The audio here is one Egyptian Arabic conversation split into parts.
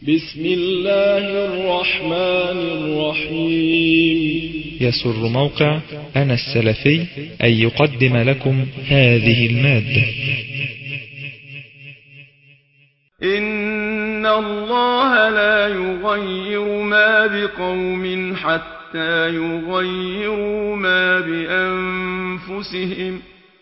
بسم الله الرحمن الرحيم يسر موقع أنا السلفي أن يقدم لكم هذه المادة إن الله لا يغير ما بقوم حتى يغيروا ما بأنفسهم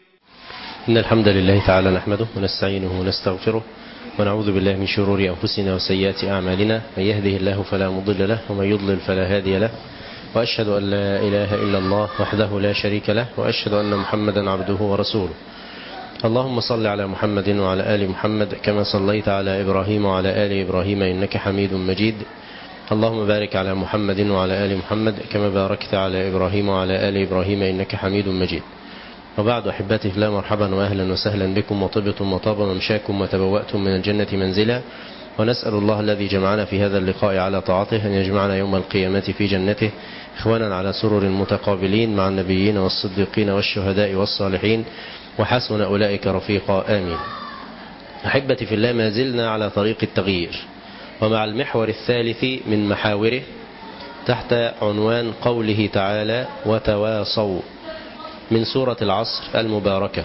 إن الحمد لله تعالى نحمده ونستعينه ونستغفره ونعوذ بالله من شرور أنفسنا وسيئات أعمالنا من يهده الله فلا مضل له ومن يضلل فلا هادي له وأشهد أن لا إله إلا الله وحده لا شريك له وأشهد أن محمدا عبده ورسوله اللهم صل على محمد وعلى آل محمد كما صليت على إبراهيم وعلى آل إبراهيم إنك حميد مجيد اللهم بارك على محمد وعلى آل محمد كما باركت على إبراهيم وعلى آل إبراهيم إنك حميد مجيد وبعد أحبتي في الله مرحبا وأهلا وسهلا بكم وطبتم وطاب ممشاكم وتبوأتم من الجنة منزلا ونسأل الله الذي جمعنا في هذا اللقاء على طاعته أن يجمعنا يوم القيامة في جنته إخوانا على سرر متقابلين مع النبيين والصديقين والشهداء والصالحين وحسن أولئك رفيقا آمين أحبتي في الله ما زلنا على طريق التغيير ومع المحور الثالث من محاوره تحت عنوان قوله تعالى وتواصوا من سورة العصر المباركة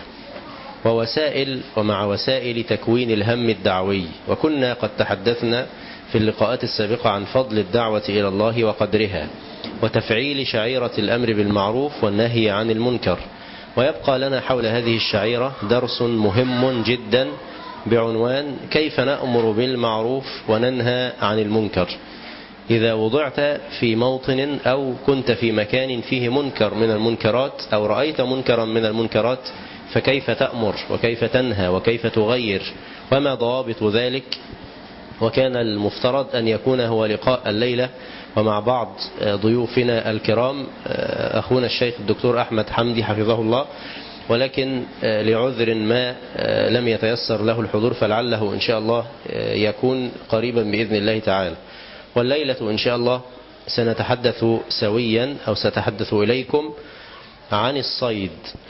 ووسائل ومع وسائل تكوين الهم الدعوي وكنا قد تحدثنا في اللقاءات السابقة عن فضل الدعوة إلى الله وقدرها وتفعيل شعيرة الأمر بالمعروف والنهي عن المنكر ويبقى لنا حول هذه الشعيرة درس مهم جدا بعنوان كيف نأمر بالمعروف وننهى عن المنكر إذا وضعت في موطن أو كنت في مكان فيه منكر من المنكرات أو رأيت منكرا من المنكرات فكيف تأمر وكيف تنهى وكيف تغير وما ضوابط ذلك وكان المفترض أن يكون هو لقاء الليلة ومع بعض ضيوفنا الكرام أخونا الشيخ الدكتور أحمد حمدي حفظه الله ولكن لعذر ما لم يتيسر له الحضور فلعله إن شاء الله يكون قريبا بإذن الله تعالى والليلة إن شاء الله سنتحدث سويا أو ستحدث إليكم عن الصيد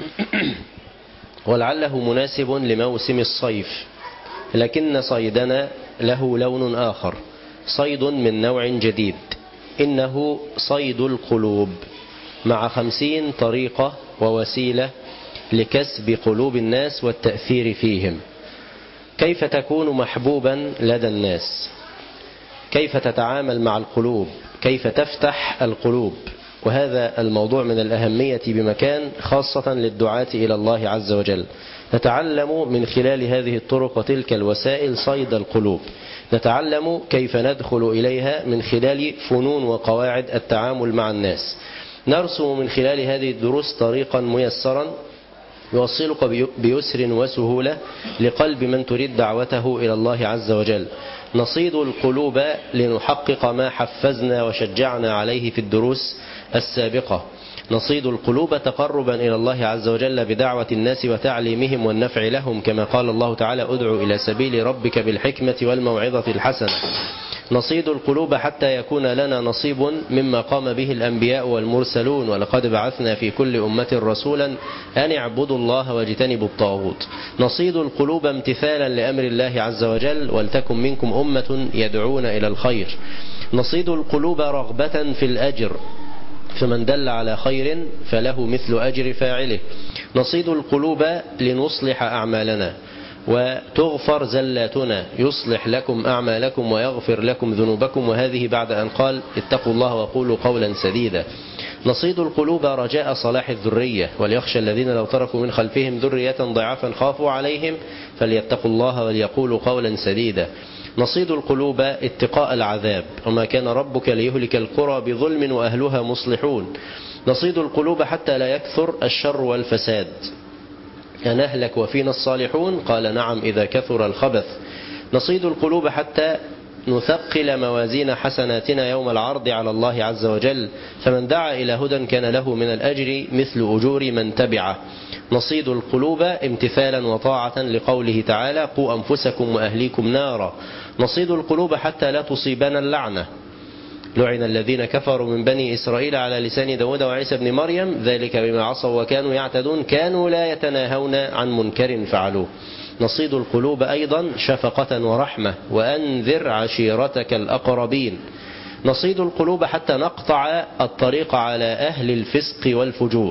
ولعله مناسب لموسم الصيف لكن صيدنا له لون آخر صيد من نوع جديد إنه صيد القلوب مع خمسين طريقة ووسيلة لكسب قلوب الناس والتأثير فيهم كيف تكون محبوبا لدى الناس كيف تتعامل مع القلوب كيف تفتح القلوب وهذا الموضوع من الأهمية بمكان خاصة للدعاة إلى الله عز وجل نتعلم من خلال هذه الطرق وتلك الوسائل صيد القلوب نتعلم كيف ندخل إليها من خلال فنون وقواعد التعامل مع الناس نرسم من خلال هذه الدروس طريقا ميسرا يوصلك بيسر وسهولة لقلب من تريد دعوته إلى الله عز وجل نصيد القلوب لنحقق ما حفزنا وشجعنا عليه في الدروس السابقة نصيد القلوب تقربا إلى الله عز وجل بدعوة الناس وتعليمهم والنفع لهم كما قال الله تعالى ادعو إلى سبيل ربك بالحكمة والموعظة الحسنة نصيد القلوب حتى يكون لنا نصيب مما قام به الأنبياء والمرسلون ولقد بعثنا في كل أمة رسولا أن اعبدوا الله واجتنبوا الطاغوت نصيد القلوب امتثالا لأمر الله عز وجل ولتكن منكم أمة يدعون إلى الخير نصيد القلوب رغبة في الأجر فمن دل على خير فله مثل أجر فاعله نصيد القلوب لنصلح أعمالنا وتغفر زلاتنا يصلح لكم أعمالكم ويغفر لكم ذنوبكم وهذه بعد أن قال اتقوا الله وقولوا قولا سديدا نصيد القلوب رجاء صلاح الذرية وليخشى الذين لو تركوا من خلفهم ذرية ضعافا خافوا عليهم فليتقوا الله وليقولوا قولا سديدا نصيد القلوب اتقاء العذاب وما كان ربك ليهلك القرى بظلم وأهلها مصلحون نصيد القلوب حتى لا يكثر الشر والفساد أنهلك وفينا الصالحون قال نعم إذا كثر الخبث نصيد القلوب حتى نثقل موازين حسناتنا يوم العرض على الله عز وجل فمن دعا إلى هدى كان له من الأجر مثل أجور من تبعه نصيد القلوب امتثالا وطاعة لقوله تعالى قوا أنفسكم وأهليكم نارا نصيد القلوب حتى لا تصيبنا اللعنة لعن الذين كفروا من بني إسرائيل على لسان داود وعيسى بن مريم ذلك بما عصوا وكانوا يعتدون كانوا لا يتناهون عن منكر فعلوه نصيد القلوب أيضا شفقة ورحمة وأنذر عشيرتك الأقربين نصيد القلوب حتى نقطع الطريق على أهل الفسق والفجور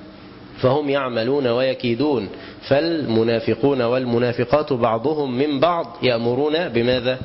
فهم يعملون ويكيدون فالمنافقون والمنافقات بعضهم من بعض يأمرون بماذا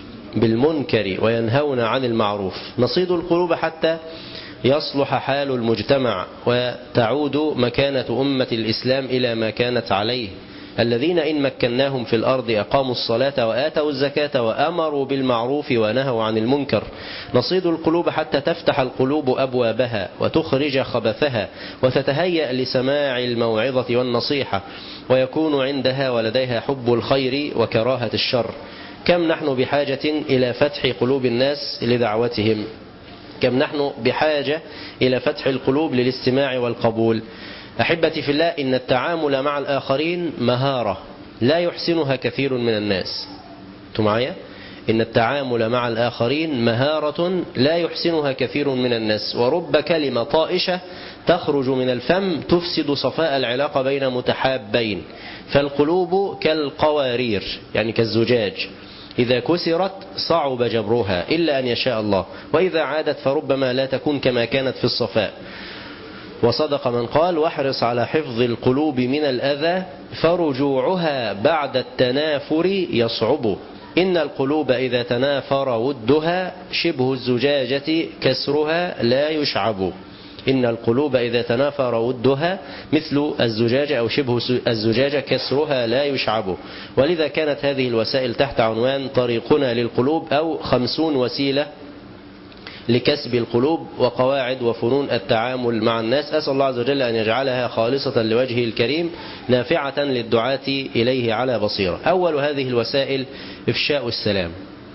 بالمنكر وينهون عن المعروف نصيد القلوب حتى يصلح حال المجتمع وتعود مكانة أمة الإسلام إلى ما كانت عليه الذين إن مكناهم في الأرض أقاموا الصلاة وآتوا الزكاة وأمروا بالمعروف ونهوا عن المنكر نصيد القلوب حتى تفتح القلوب أبوابها وتخرج خبثها وتتهيأ لسماع الموعظة والنصيحة ويكون عندها ولديها حب الخير وكراهة الشر كم نحن بحاجة إلى فتح قلوب الناس لدعوتهم كم نحن بحاجة إلى فتح القلوب للاستماع والقبول أحبتي في الله إن التعامل مع الآخرين مهارة لا يحسنها كثير من الناس أنتم معايا؟ إن التعامل مع الآخرين مهارة لا يحسنها كثير من الناس ورب كلمة طائشة تخرج من الفم تفسد صفاء العلاقة بين متحابين فالقلوب كالقوارير يعني كالزجاج إذا كسرت صعب جبرها إلا أن يشاء الله وإذا عادت فربما لا تكون كما كانت في الصفاء وصدق من قال واحرص على حفظ القلوب من الأذى فرجوعها بعد التنافر يصعب إن القلوب إذا تنافر ودها شبه الزجاجة كسرها لا يشعب إن القلوب إذا تنافر ودها مثل الزجاجة أو شبه الزجاجة كسرها لا يشعب ولذا كانت هذه الوسائل تحت عنوان طريقنا للقلوب أو خمسون وسيلة لكسب القلوب وقواعد وفنون التعامل مع الناس أسأل الله عز وجل أن يجعلها خالصة لوجهه الكريم نافعة للدعاة إليه على بصيرة أول هذه الوسائل إفشاء السلام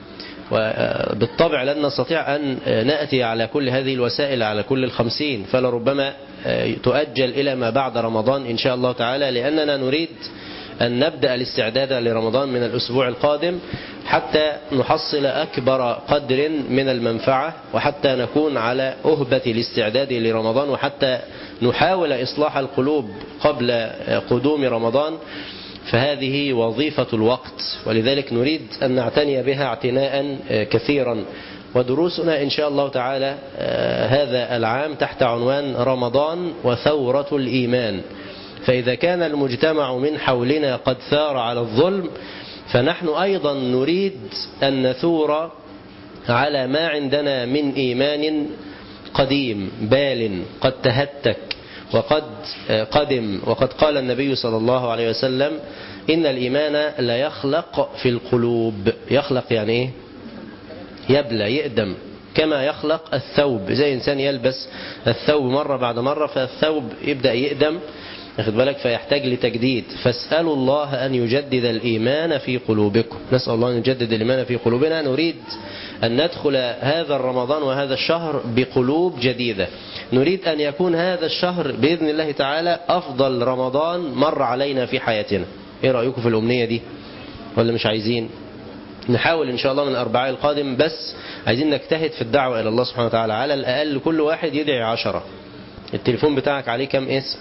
وبالطبع لن نستطيع أن نأتي على كل هذه الوسائل على كل الخمسين فلربما تؤجل إلى ما بعد رمضان إن شاء الله تعالى لأننا نريد أن نبدأ الاستعداد لرمضان من الأسبوع القادم حتى نحصل أكبر قدر من المنفعة وحتى نكون على أهبة الاستعداد لرمضان وحتى نحاول إصلاح القلوب قبل قدوم رمضان فهذه وظيفة الوقت ولذلك نريد أن نعتني بها اعتناء كثيرا ودروسنا إن شاء الله تعالى هذا العام تحت عنوان رمضان وثورة الإيمان فإذا كان المجتمع من حولنا قد ثار على الظلم فنحن أيضا نريد أن نثور على ما عندنا من إيمان قديم بال قد تهتك وقد قدم وقد قال النبي صلى الله عليه وسلم إن الإيمان لا يخلق في القلوب يخلق يعني إيه يبلى يقدم كما يخلق الثوب زي إنسان يلبس الثوب مرة بعد مرة فالثوب يبدأ يقدم واخد بالك فيحتاج لتجديد فاسألوا الله أن يجدد الإيمان في قلوبكم نسأل الله أن يجدد الإيمان في قلوبنا نريد أن ندخل هذا الرمضان وهذا الشهر بقلوب جديدة نريد أن يكون هذا الشهر بإذن الله تعالى أفضل رمضان مر علينا في حياتنا إيه رأيكم في الأمنية دي ولا مش عايزين نحاول إن شاء الله من الأربعاء القادم بس عايزين نجتهد في الدعوة إلى الله سبحانه وتعالى على الأقل كل واحد يدعي عشرة التليفون بتاعك عليه كم اسم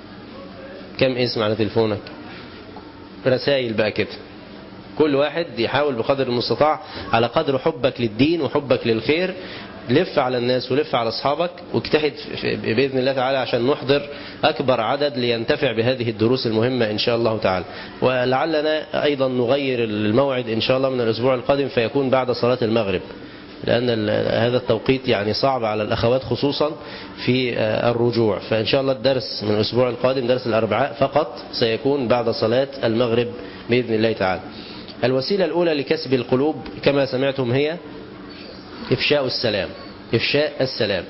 كم اسم على تليفونك رسائل بقى كده كل واحد يحاول بقدر المستطاع على قدر حبك للدين وحبك للخير لف على الناس ولف على أصحابك واجتهد بإذن الله تعالى عشان نحضر أكبر عدد لينتفع بهذه الدروس المهمة إن شاء الله تعالى ولعلنا أيضا نغير الموعد إن شاء الله من الأسبوع القادم فيكون بعد صلاة المغرب لأن هذا التوقيت يعني صعب على الأخوات خصوصا في الرجوع فإن شاء الله الدرس من الأسبوع القادم درس الأربعاء فقط سيكون بعد صلاة المغرب بإذن الله تعالى الوسيلة الأولى لكسب القلوب كما سمعتم هي إفشاء السلام إفشاء السلام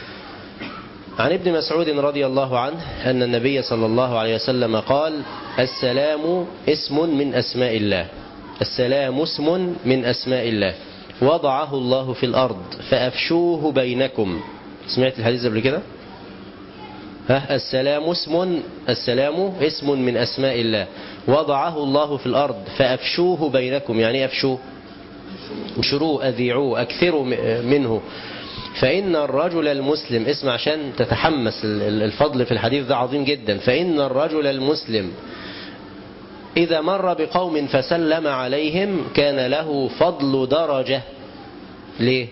عن ابن مسعود رضي الله عنه أن النبي صلى الله عليه وسلم قال السلام اسم من أسماء الله السلام اسم من أسماء الله وضعه الله في الأرض فأفشوه بينكم سمعت الحديث قبل كده ها السلام اسم السلام اسم من أسماء الله وضعه الله في الأرض فأفشوه بينكم يعني أفشوه انشروه أذيعوه أكثروا منه فإن الرجل المسلم اسمع عشان تتحمس الفضل في الحديث ده عظيم جدا فإن الرجل المسلم إذا مر بقوم فسلم عليهم كان له فضل درجة ليه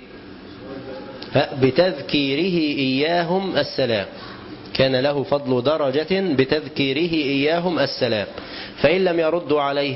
بتذكيره إياهم السلام كان له فضل درجة بتذكيره إياهم السلام فإن لم يردوا عليه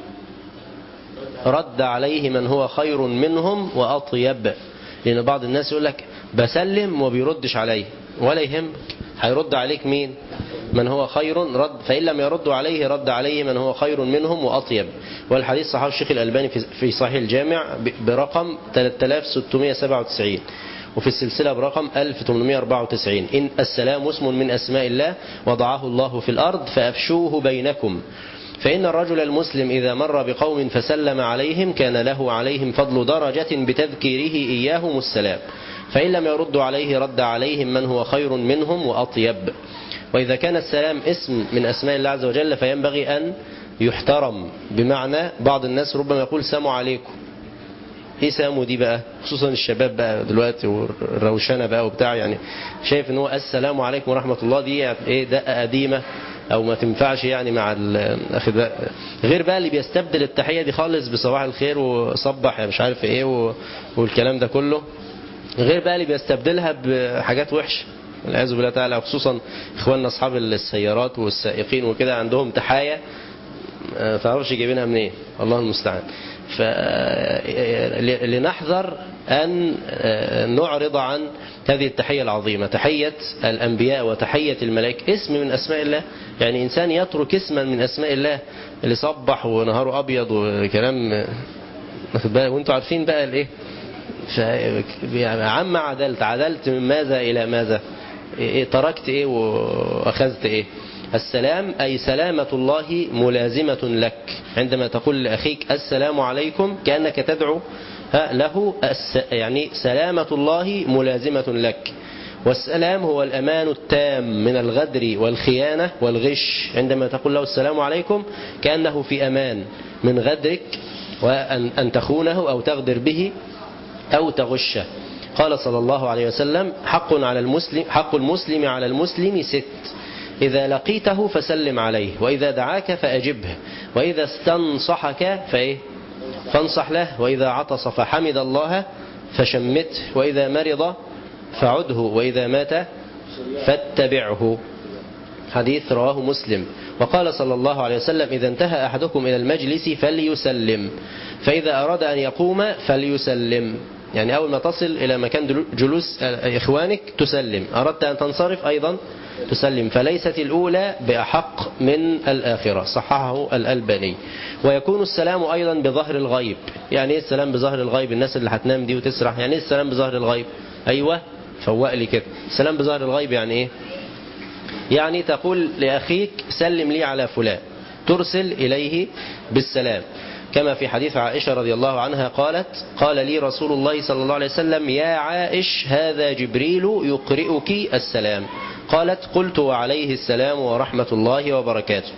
رد عليه من هو خير منهم وأطيب لأن بعض الناس يقول لك بسلم وبيردش عليه ولا يهمك هيرد عليك مين من هو خير رد فإن لم يردوا عليه رد عليه من هو خير منهم وأطيب والحديث صحيح الشيخ الألباني في صحيح الجامع برقم 3697 وفي السلسلة برقم 1894 إن السلام اسم من أسماء الله وضعه الله في الأرض فأفشوه بينكم فإن الرجل المسلم إذا مر بقوم فسلم عليهم كان له عليهم فضل درجة بتذكيره إياهم السلام فإن لم يردوا عليه رد عليهم من هو خير منهم وأطيب وإذا كان السلام اسم من أسماء الله عز وجل فينبغي أن يحترم بمعنى بعض الناس ربما يقول سلام عليكم ايه سامو دي بقى خصوصا الشباب بقى دلوقتي والروشنه بقى وبتاع يعني شايف ان هو السلام عليكم ورحمه الله دي ايه دقه قديمه او ما تنفعش يعني مع غير بقى اللي بيستبدل التحيه دي خالص بصباح الخير وصبح مش عارف ايه والكلام ده كله غير بقى اللي بيستبدلها بحاجات وحشه والعياذ بالله تعالى خصوصا اخواننا اصحاب السيارات والسائقين وكده عندهم تحايا ما تعرفش جايبينها منين الله المستعان فلنحذر أن نعرض عن هذه التحية العظيمة تحية الأنبياء وتحية الملائكة اسم من أسماء الله يعني إنسان يترك اسما من أسماء الله اللي صبح ونهاره أبيض وكلام وانتوا عارفين بقى الايه عم عدلت عدلت من ماذا إلى ماذا إيه تركت إيه وأخذت إيه السلام أي سلامة الله ملازمة لك عندما تقول لأخيك السلام عليكم كأنك تدعو له يعني سلامة الله ملازمة لك والسلام هو الأمان التام من الغدر والخيانة والغش عندما تقول له السلام عليكم كأنه في أمان من غدرك وأن أن تخونه أو تغدر به أو تغشه قال صلى الله عليه وسلم حق على المسلم حق المسلم على المسلم ست إذا لقيته فسلم عليه وإذا دعاك فأجبه وإذا استنصحك فإيه فانصح له وإذا عطس فحمد الله فشمته وإذا مرض فعده وإذا مات فاتبعه حديث رواه مسلم وقال صلى الله عليه وسلم إذا انتهى أحدكم إلى المجلس فليسلم فإذا أراد أن يقوم فليسلم يعني أول ما تصل إلى مكان جلوس إخوانك تسلم أردت أن تنصرف أيضا تسلم فليست الأولى بأحق من الآخرة صححه الألباني ويكون السلام أيضا بظهر الغيب يعني إيه السلام بظهر الغيب الناس اللي هتنام دي وتسرح يعني إيه السلام بظهر الغيب أيوة فوق لي كده السلام بظهر الغيب يعني إيه يعني تقول لأخيك سلم لي على فلان ترسل إليه بالسلام كما في حديث عائشة رضي الله عنها قالت قال لي رسول الله صلى الله عليه وسلم يا عائش هذا جبريل يقرئك السلام قالت قلت وعليه السلام ورحمة الله وبركاته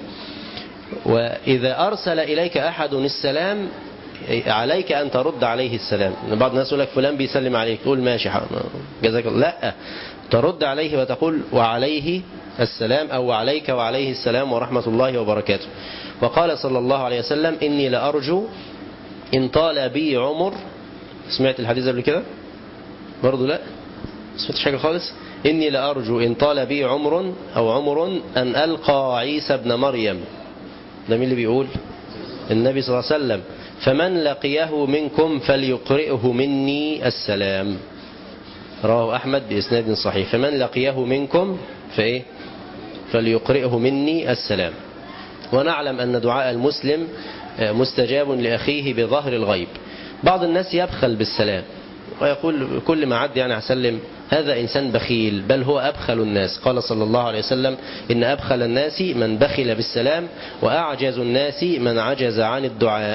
وإذا أرسل إليك أحد السلام عليك أن ترد عليه السلام بعض الناس يقول لك فلان بيسلم عليك تقول ماشي جزاك الله لا ترد عليه وتقول وعليه السلام أو وعليك وعليه السلام ورحمة الله وبركاته وقال صلى الله عليه وسلم إني لأرجو إن طال بي عمر سمعت الحديث قبل كده برضو لا سمعتش حاجة خالص إني لأرجو إن طال بي عمر أو عمر أن ألقى عيسى ابن مريم ده مين اللي بيقول النبي صلى الله عليه وسلم فمن لقيه منكم فليقرئه مني السلام رواه أحمد بإسناد صحيح فمن لقيه منكم فإيه فليقرئه مني السلام ونعلم أن دعاء المسلم مستجاب لأخيه بظهر الغيب بعض الناس يبخل بالسلام ويقول كل ما عد يعني هسلم هذا إنسان بخيل بل هو أبخل الناس قال صلى الله عليه وسلم إن أبخل الناس من بخل بالسلام وأعجز الناس من عجز عن الدعاء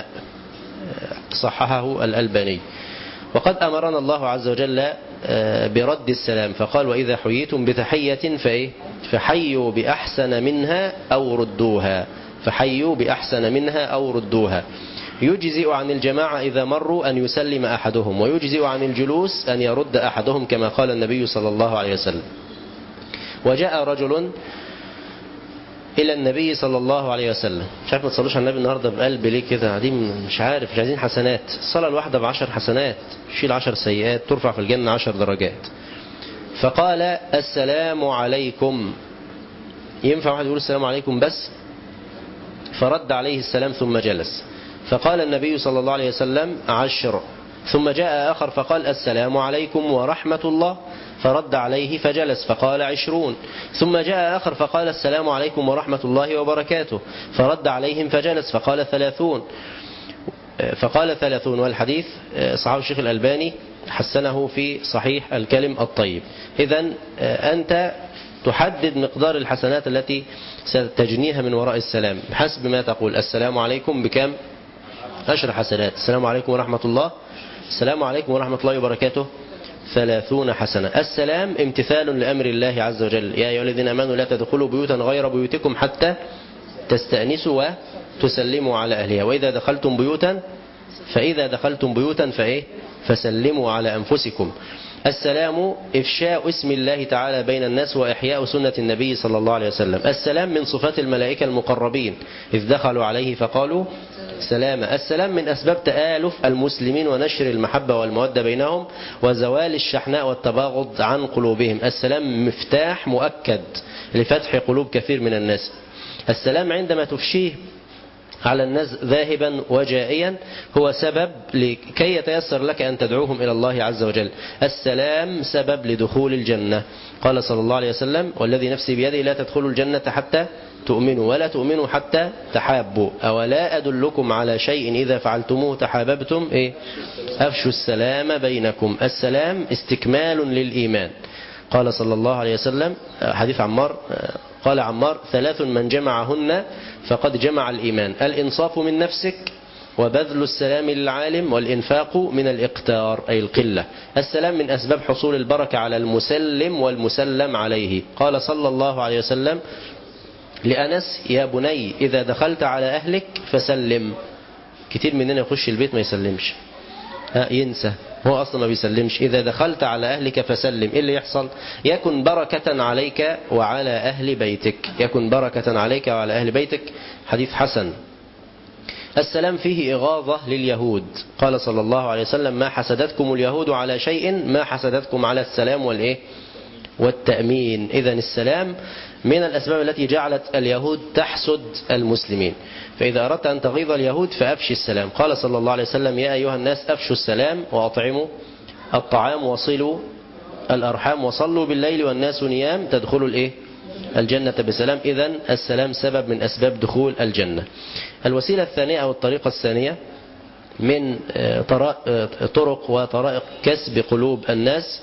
صححه الألباني وقد أمرنا الله عز وجل برد السلام فقال وإذا حييتم بتحية فإيه فحيوا بأحسن منها أو ردوها فحيوا بأحسن منها أو ردوها يجزئ عن الجماعة إذا مروا أن يسلم أحدهم ويجزئ عن الجلوس أن يرد أحدهم كما قال النبي صلى الله عليه وسلم وجاء رجل إلى النبي صلى الله عليه وسلم مش عارف ما تصلوش على النبي النهاردة بقلب ليه كده قاعدين مش عارف مش عايزين حسنات الصلاة الواحدة بعشر حسنات تشيل عشر سيئات ترفع في الجنة عشر درجات فقال السلام عليكم ينفع واحد يقول السلام عليكم بس فرد عليه السلام ثم جلس فقال النبي صلى الله عليه وسلم عشر ثم جاء آخر فقال السلام عليكم ورحمة الله فرد عليه فجلس فقال عشرون ثم جاء آخر فقال السلام عليكم ورحمة الله وبركاته فرد عليهم فجلس فقال ثلاثون فقال ثلاثون والحديث صحابه الشيخ الألباني حسنه في صحيح الكلم الطيب إذا أنت تحدد مقدار الحسنات التي ستجنيها من وراء السلام بحسب ما تقول السلام عليكم بكم عشر حسنات السلام عليكم ورحمة الله السلام عليكم ورحمة الله وبركاته ثلاثون حسنة السلام امتثال لأمر الله عز وجل يا أيها الذين أمنوا لا تدخلوا بيوتا غير بيوتكم حتى تستأنسوا وتسلموا على أهلها وإذا دخلتم بيوتا فإذا دخلتم بيوتا فإيه فسلموا على أنفسكم السلام إفشاء اسم الله تعالى بين الناس وإحياء سنة النبي صلى الله عليه وسلم السلام من صفات الملائكة المقربين إذ دخلوا عليه فقالوا سلام السلام من أسباب تآلف المسلمين ونشر المحبة والمودة بينهم وزوال الشحناء والتباغض عن قلوبهم السلام مفتاح مؤكد لفتح قلوب كثير من الناس السلام عندما تفشيه على الناس ذاهبا وجائيا هو سبب لكي يتيسر لك أن تدعوهم إلى الله عز وجل السلام سبب لدخول الجنة قال صلى الله عليه وسلم والذي نفسي بيده لا تدخلوا الجنة حتى تؤمنوا ولا تؤمنوا حتى تحابوا أولا أدلكم على شيء إذا فعلتموه تحاببتم إيه؟ أفشوا السلام بينكم السلام استكمال للإيمان قال صلى الله عليه وسلم حديث عمار قال عمار ثلاث من جمعهن فقد جمع الإيمان الإنصاف من نفسك وبذل السلام للعالم والإنفاق من الإقتار أي القلة السلام من أسباب حصول البركة على المسلم والمسلم عليه قال صلى الله عليه وسلم لأنس يا بني إذا دخلت على أهلك فسلم كتير مننا يخش البيت ما يسلمش ها ينسى هو أصلا ما بيسلمش إذا دخلت على أهلك فسلم إيه اللي يحصل يكن بركة عليك وعلى أهل بيتك يكن بركة عليك وعلى أهل بيتك حديث حسن السلام فيه إغاظة لليهود قال صلى الله عليه وسلم ما حسدتكم اليهود على شيء ما حسدتكم على السلام والإيه والتأمين إذا السلام من الأسباب التي جعلت اليهود تحسد المسلمين فإذا أردت أن تغيظ اليهود فأفشي السلام قال صلى الله عليه وسلم يا أيها الناس أفشوا السلام وأطعموا الطعام وصلوا الأرحام وصلوا بالليل والناس نيام تدخلوا الإيه؟ الجنة بسلام إذا السلام سبب من أسباب دخول الجنة الوسيلة الثانية أو الطريقة الثانية من طرق وطرائق كسب قلوب الناس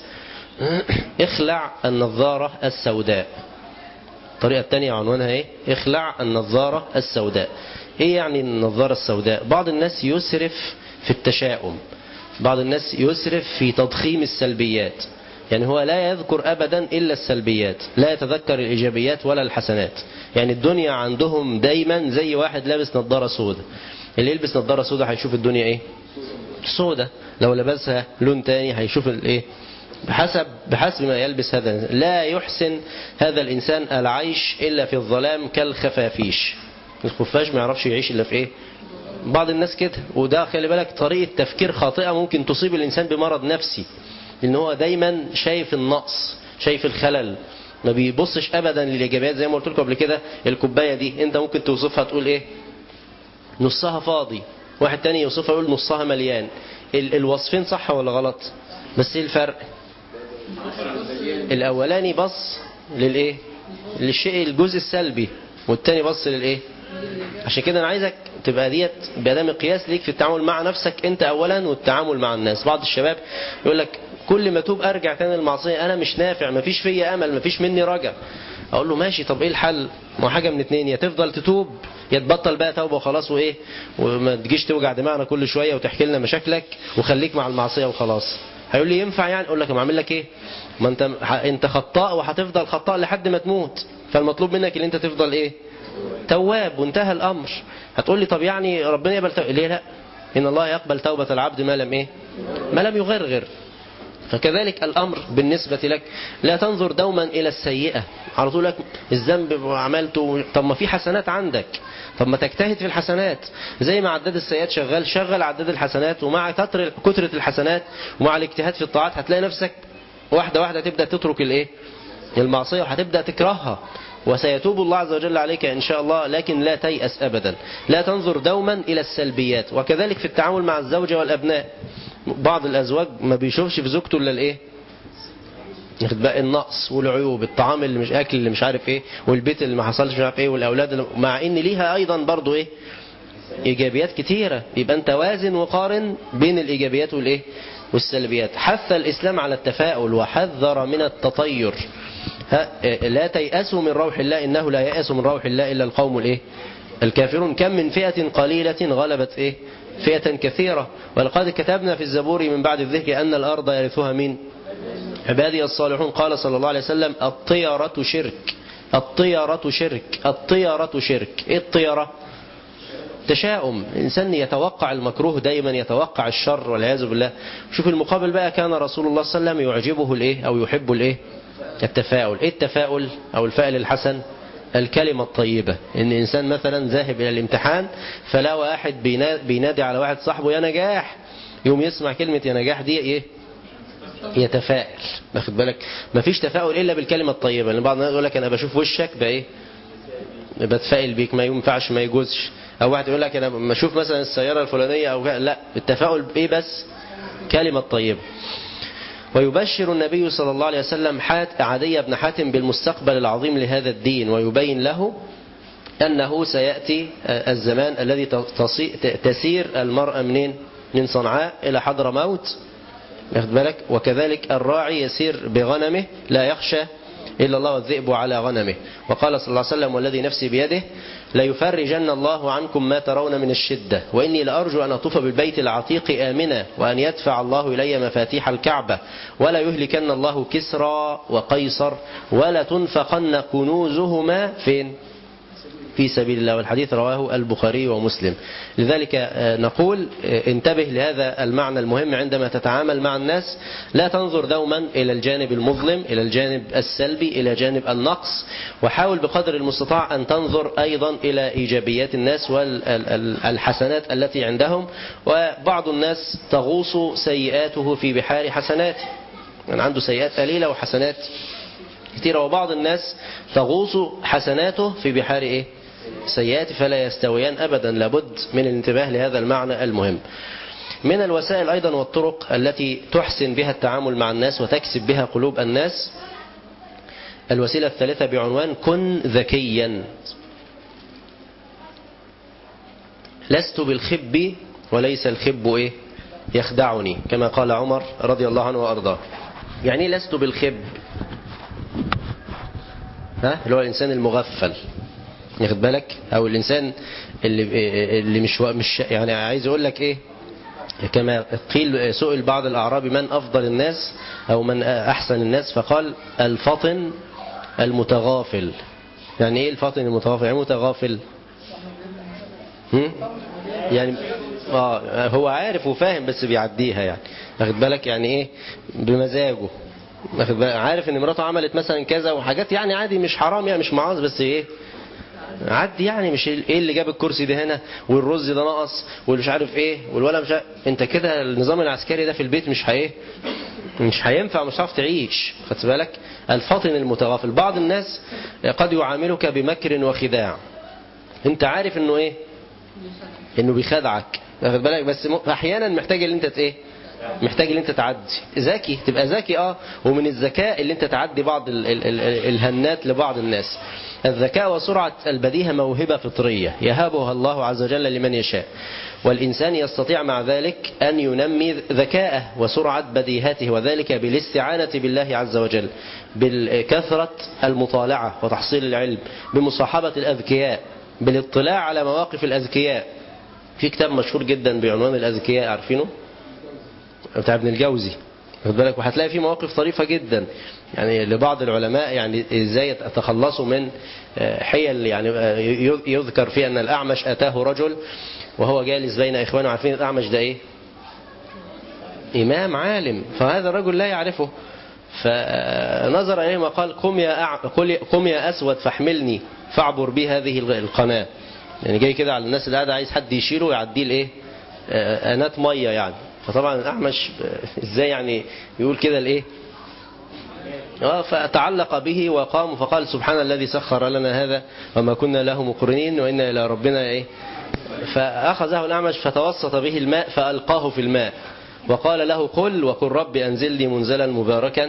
اخلع النظارة السوداء الطريقة الثانية عنوانها ايه اخلع النظارة السوداء ايه يعني النظارة السوداء بعض الناس يسرف في التشاؤم بعض الناس يسرف في تضخيم السلبيات يعني هو لا يذكر أبدا إلا السلبيات لا يتذكر الإيجابيات ولا الحسنات يعني الدنيا عندهم دايما زي واحد لابس نظارة سودة اللي يلبس نظارة سودة هيشوف الدنيا ايه سودة لو لبسها لون تاني هيشوف الايه بحسب بحسب ما يلبس هذا لا يحسن هذا الإنسان العيش إلا في الظلام كالخفافيش الخفاش ما يعرفش يعيش إلا في إيه بعض الناس كده وده خلي بالك طريقة تفكير خاطئة ممكن تصيب الإنسان بمرض نفسي لأن هو دايما شايف النقص شايف الخلل ما بيبصش أبدا للإيجابيات زي ما قلت لكم قبل كده الكوباية دي أنت ممكن توصفها تقول إيه نصها فاضي واحد تاني يوصفها يقول نصها مليان ال الوصفين صح ولا غلط بس ايه الفرق الاولاني بص للايه للشيء الجزء السلبي والتاني بص للايه عشان كده انا عايزك تبقى ديت بقى مقياس ليك في التعامل مع نفسك انت اولا والتعامل مع الناس بعض الشباب يقول لك كل ما توب ارجع تاني للمعصيه انا مش نافع مفيش فيا امل مفيش مني رجا اقول له ماشي طب ايه الحل ما حاجه من اتنين يا تفضل تتوب يا تبطل بقى توبه وخلاص وايه وما تجيش توجع دماغنا كل شويه وتحكي لنا مشاكلك وخليك مع المعصيه وخلاص هيقول لي ينفع يعني اقول لك ما اعمل لك ايه ما انت انت خطاء وهتفضل خطاء لحد ما تموت فالمطلوب منك ان انت تفضل ايه تواب وانتهى الامر هتقول لي طب يعني ربنا يقبل توبة ليه لا ان الله يقبل توبة العبد ما لم ايه ما لم يغرغر فكذلك الأمر بالنسبة لك لا تنظر دوما إلى السيئة على طول لك الذنب وعملته طب ما في حسنات عندك طب ما تجتهد في الحسنات زي ما عداد السيئات شغال شغل عداد الحسنات ومع كتر كترة الحسنات ومع الاجتهاد في الطاعات هتلاقي نفسك واحدة واحدة تبدأ تترك الايه المعصية وهتبدأ تكرهها وسيتوب الله عز وجل عليك إن شاء الله لكن لا تيأس أبدا لا تنظر دوما إلى السلبيات وكذلك في التعامل مع الزوجة والأبناء بعض الأزواج ما بيشوفش في زوجته إلا الإيه ياخد بقى النقص والعيوب الطعام اللي مش اكل اللي مش عارف ايه والبيت اللي ما حصلش مش عارف ايه والاولاد اللي مع ان ليها ايضا برضو ايه ايجابيات كتيرة يبقى انت وازن وقارن بين الايجابيات والايه والسلبيات حث الاسلام على التفاؤل وحذر من التطير لا تيأسوا من روح الله انه لا يأس من روح الله الا القوم الايه الكافرون كم من فئة قليلة غلبت ايه فئة كثيرة ولقد كتبنا في الزبور من بعد الذكر أن الأرض يرثها مين عبادي الصالحون قال صلى الله عليه وسلم الطيرة شرك الطيرة شرك الطيرة شرك ايه الطيرة تشاؤم الإنسان يتوقع المكروه دايما يتوقع الشر والعياذ بالله شوف المقابل بقى كان رسول الله صلى الله عليه وسلم يعجبه الايه او يحب الايه التفاؤل ايه التفاؤل او الفعل الحسن الكلمة الطيبة ان انسان مثلا ذاهب الى الامتحان فلا واحد بينادي على واحد صاحبه يا نجاح يوم يسمع كلمة يا نجاح دي ايه يتفائل واخد بالك مفيش تفاؤل الا بالكلمة الطيبة لان بعض الناس يقول لك انا بشوف وشك بايه بتفائل بيك ما ينفعش ما يجوزش او واحد يقول لك انا لما اشوف مثلا السيارة الفلانية او لا التفاؤل بايه بس كلمة طيبة ويبشر النبي صلى الله عليه وسلم حات عدي بن حاتم بالمستقبل العظيم لهذا الدين ويبين له أنه سيأتي الزمان الذي تسير المرأة منين من صنعاء إلى حضر موت ياخد بالك وكذلك الراعي يسير بغنمه لا يخشى إلا الله والذئب على غنمه وقال صلى الله عليه وسلم والذي نفسي بيده ليفرجن الله عنكم ما ترون من الشدة وإني لأرجو أن أطوف بالبيت العتيق آمنا وأن يدفع الله إلي مفاتيح الكعبة ولا يهلكن الله كسرى وقيصر ولا تنفقن كنوزهما فين في سبيل الله والحديث رواه البخاري ومسلم لذلك نقول انتبه لهذا المعنى المهم عندما تتعامل مع الناس لا تنظر دوما إلى الجانب المظلم إلى الجانب السلبي إلى جانب النقص وحاول بقدر المستطاع أن تنظر أيضا إلى إيجابيات الناس والحسنات التي عندهم وبعض الناس تغوص سيئاته في بحار حسناته يعني عنده سيئات قليلة وحسنات كثيرة وبعض الناس تغوص حسناته في بحار إيه؟ سيئات فلا يستويان أبدا لابد من الانتباه لهذا المعنى المهم من الوسائل أيضا والطرق التي تحسن بها التعامل مع الناس وتكسب بها قلوب الناس الوسيلة الثالثة بعنوان كن ذكيا لست بالخب وليس الخب إيه؟ يخدعني كما قال عمر رضي الله عنه وأرضاه يعني لست بالخب ها اللي هو الإنسان المغفل ياخد بالك او الانسان اللي اللي مش مش يعني عايز اقول لك ايه كما قيل سئل بعض الاعراب من افضل الناس او من احسن الناس فقال الفطن المتغافل يعني ايه الفطن المتغافل يعني متغافل هم؟ يعني اه هو عارف وفاهم بس بيعديها يعني واخد بالك يعني ايه بمزاجه واخد بالك عارف ان مراته عملت مثلا كذا وحاجات يعني عادي مش حرام يعني مش معاذ بس ايه عدي يعني مش ايه اللي جاب الكرسي ده هنا والرز ده نقص والمش عارف ايه والولا مش عارف انت كده النظام العسكري ده في البيت مش هايه مش هينفع مش هتعرف تعيش خدت بالك الفاطن المتغافل بعض الناس قد يعاملك بمكر وخداع انت عارف انه ايه انه بيخدعك واخد بالك بس احيانا محتاج ان انت ايه محتاج ان انت تعدي ذكي تبقى ذكي اه ومن الذكاء اللي انت تعدي بعض ال ال ال الهنات لبعض الناس الذكاء وسرعة البديهة موهبة فطرية يهبها الله عز وجل لمن يشاء والإنسان يستطيع مع ذلك أن ينمي ذكاءه وسرعة بديهته وذلك بالاستعانة بالله عز وجل بالكثرة المطالعة وتحصيل العلم بمصاحبة الأذكياء بالاطلاع على مواقف الأذكياء في كتاب مشهور جدا بعنوان الأذكياء عارفينه بتاع ابن الجوزي خد بالك وهتلاقي فيه مواقف طريفة جدا يعني لبعض العلماء يعني ازاي يتخلصوا من حيل يعني يذكر فيه ان الاعمش اتاه رجل وهو جالس بين اخوانه عارفين الاعمش ده ايه إمام عالم فهذا الرجل لا يعرفه فنظر إليه وقال قم يا, أع... قم يا أسود فاحملني فاعبر بي هذه القناة يعني جاي كده على الناس اللي قاعدة عايز حد يشيله ويعديه الايه انات ميه يعني فطبعا الاعمش ازاي يعني يقول كده الايه اه فتعلق به وقام فقال سبحان الذي سخر لنا هذا وما كنا له مقرنين وإنا إلى ربنا إيه فأخذه الأعمش فتوسط به الماء فألقاه في الماء وقال له قل وقل رب أنزلني منزلا مباركا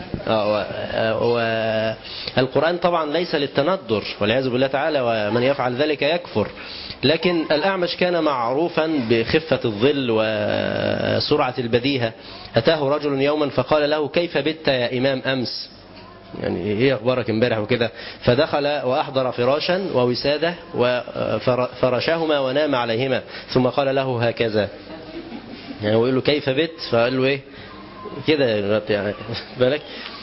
والقرآن طبعا ليس للتندر والعياذ بالله تعالى ومن يفعل ذلك يكفر لكن الأعمش كان معروفا بخفة الظل وسرعة البديهة أتاه رجل يوما فقال له كيف بت يا إمام أمس يعني ايه اخبارك امبارح وكده فدخل واحضر فراشا ووساده وفرشهما ونام عليهما ثم قال له هكذا يعني ويقول له كيف بت فقال له ايه كده يعني بالك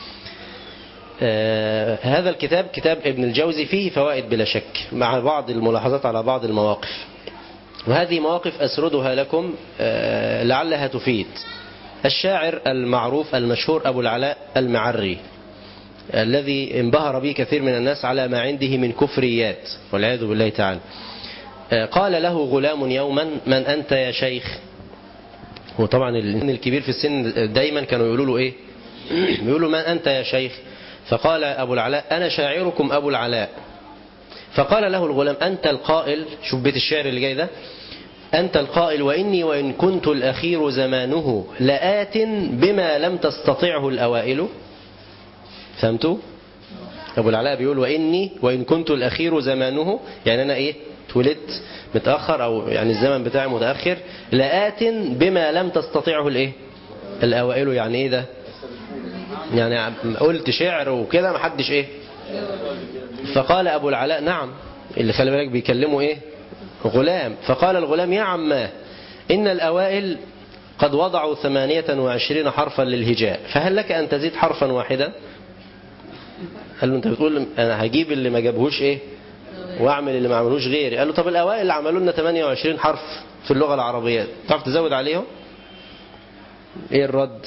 آه هذا الكتاب كتاب ابن الجوزي فيه فوائد بلا شك مع بعض الملاحظات على بعض المواقف وهذه مواقف أسردها لكم آه لعلها تفيد الشاعر المعروف المشهور أبو العلاء المعري الذي انبهر به كثير من الناس على ما عنده من كفريات والعياذ بالله تعالى آه قال له غلام يوما من أنت يا شيخ وطبعا الكبير في السن دايما كانوا يقولوا له ايه يقولوا من أنت يا شيخ فقال أبو العلاء أنا شاعركم أبو العلاء فقال له الغلام أنت القائل شوف بيت الشعر اللي جاي ده أنت القائل وإني وإن كنت الأخير زمانه لآت بما لم تستطعه الأوائل فهمتوا أبو العلاء بيقول وإني وإن كنت الأخير زمانه يعني أنا إيه اتولدت متأخر أو يعني الزمن بتاعي متأخر لآت بما لم تستطيعه الإيه الأوائل يعني إيه ده يعني قلت شعر وكده ما حدش إيه فقال أبو العلاء نعم اللي خلي بالك بيكلمه إيه غلام فقال الغلام يا عماه إن الأوائل قد وضعوا ثمانية وعشرين حرفا للهجاء فهل لك أن تزيد حرفا واحدا قال له أنت بتقول أنا هجيب اللي ما جابهوش إيه واعمل اللي ما عملوش غيري قال له طب الأوائل اللي عملوا لنا 28 حرف في اللغة العربية تعرف تزود عليهم ايه الرد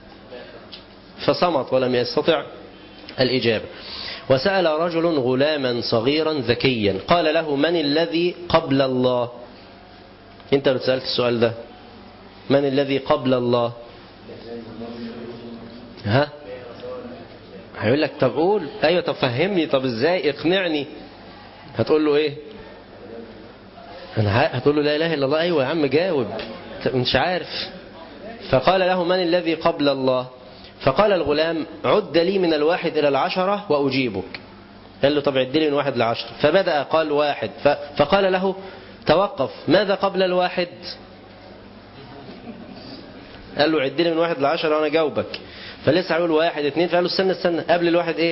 فصمت ولم يستطع الإجابة وسأل رجل غلاما صغيرا ذكيا قال له من الذي قبل الله انت اللي سألت السؤال ده من الذي قبل الله ها هيقول لك طب قول ايوه طب فهمني طب ازاي اقنعني هتقول له ايه انا هتقول له لا اله الا الله ايوه يا عم جاوب مش عارف فقال له من الذي قبل الله فقال الغلام عد لي من الواحد الى العشرة واجيبك قال له طب عد لي من واحد لعشرة فبدأ قال واحد فقال له توقف ماذا قبل الواحد قال له عد لي من واحد لعشرة وانا جاوبك فلسه هيقول واحد اثنين فقال له استنى استنى قبل الواحد ايه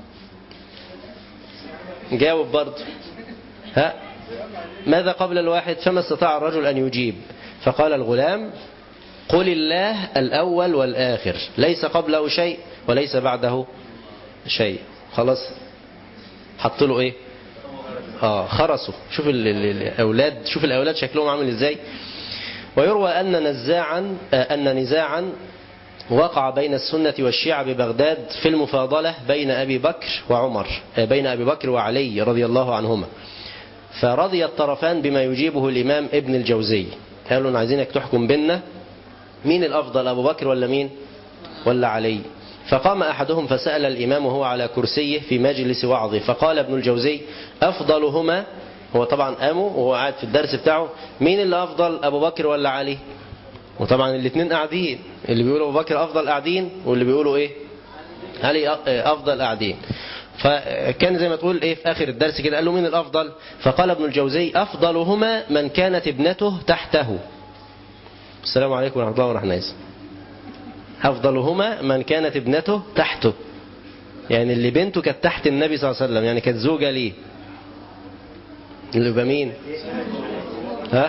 جاوب برضه ها ماذا قبل الواحد فما استطاع الرجل أن يجيب فقال الغلام قل الله الأول والآخر ليس قبله شيء وليس بعده شيء خلاص حط له ايه اه خرسوا شوف الاولاد شوف الاولاد شكلهم عامل ازاي ويروى ان نزاعا ان نزاعا وقع بين السنة والشيعة ببغداد في المفاضلة بين أبي بكر وعمر بين أبي بكر وعلي رضي الله عنهما فرضي الطرفان بما يجيبه الإمام ابن الجوزي قالوا أنا عايزينك تحكم بيننا مين الأفضل أبو بكر ولا مين ولا علي فقام أحدهم فسأل الإمام وهو على كرسيه في مجلس وعظه فقال ابن الجوزي أفضلهما هو طبعا قاموا وهو قاعد في الدرس بتاعه مين اللي أفضل أبو بكر ولا علي وطبعا الاثنين قاعدين اللي بيقولوا ابو بكر افضل قاعدين واللي بيقولوا ايه علي افضل قاعدين فكان زي ما تقول ايه في اخر الدرس كده قال له مين الافضل فقال ابن الجوزي افضلهما من كانت ابنته تحته السلام عليكم ورحمه الله وبركاته افضلهما من كانت ابنته تحته يعني اللي بنته كانت تحت النبي صلى الله عليه وسلم يعني كانت زوجه ليه اللي يبقى مين ها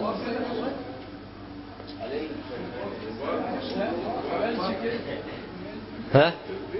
ها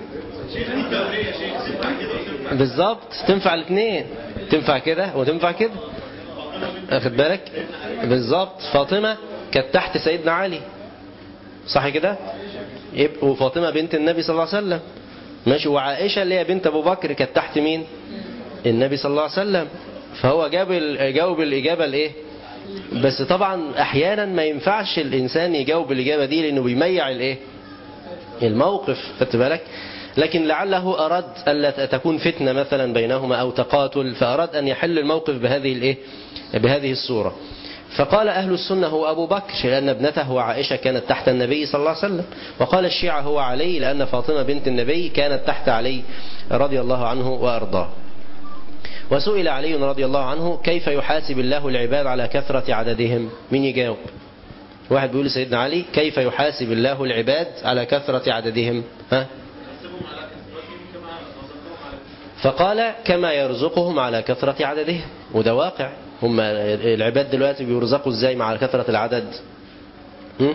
بالظبط تنفع الاثنين تنفع كده وتنفع كده اخد بالك بالظبط فاطمة كانت تحت سيدنا علي صح كده يبقى وفاطمة بنت النبي صلى الله عليه وسلم ماشي وعائشة اللي هي بنت أبو بكر كانت تحت مين النبي صلى الله عليه وسلم فهو جاب ال- جاوب الإجابة الإيه بس طبعا أحيانا ما ينفعش الإنسان يجاوب الإجابة دي لأنه بيميع الإيه الموقف خدت بالك لكن لعله أراد ألا تكون فتنة مثلا بينهما أو تقاتل فأراد أن يحل الموقف بهذه الإيه بهذه الصورة فقال أهل السنة هو أبو بكر لأن ابنته وعائشة كانت تحت النبي صلى الله عليه وسلم وقال الشيعة هو علي لأن فاطمة بنت النبي كانت تحت علي رضي الله عنه وأرضاه وسئل علي رضي الله عنه كيف يحاسب الله العباد على كثرة عددهم من يجاوب واحد بيقول لسيدنا علي كيف يحاسب الله العباد على كثرة عددهم ها فقال كما يرزقهم على كثرة عددهم وده واقع هم العباد دلوقتي بيرزقوا ازاي مع كثرة العدد هم؟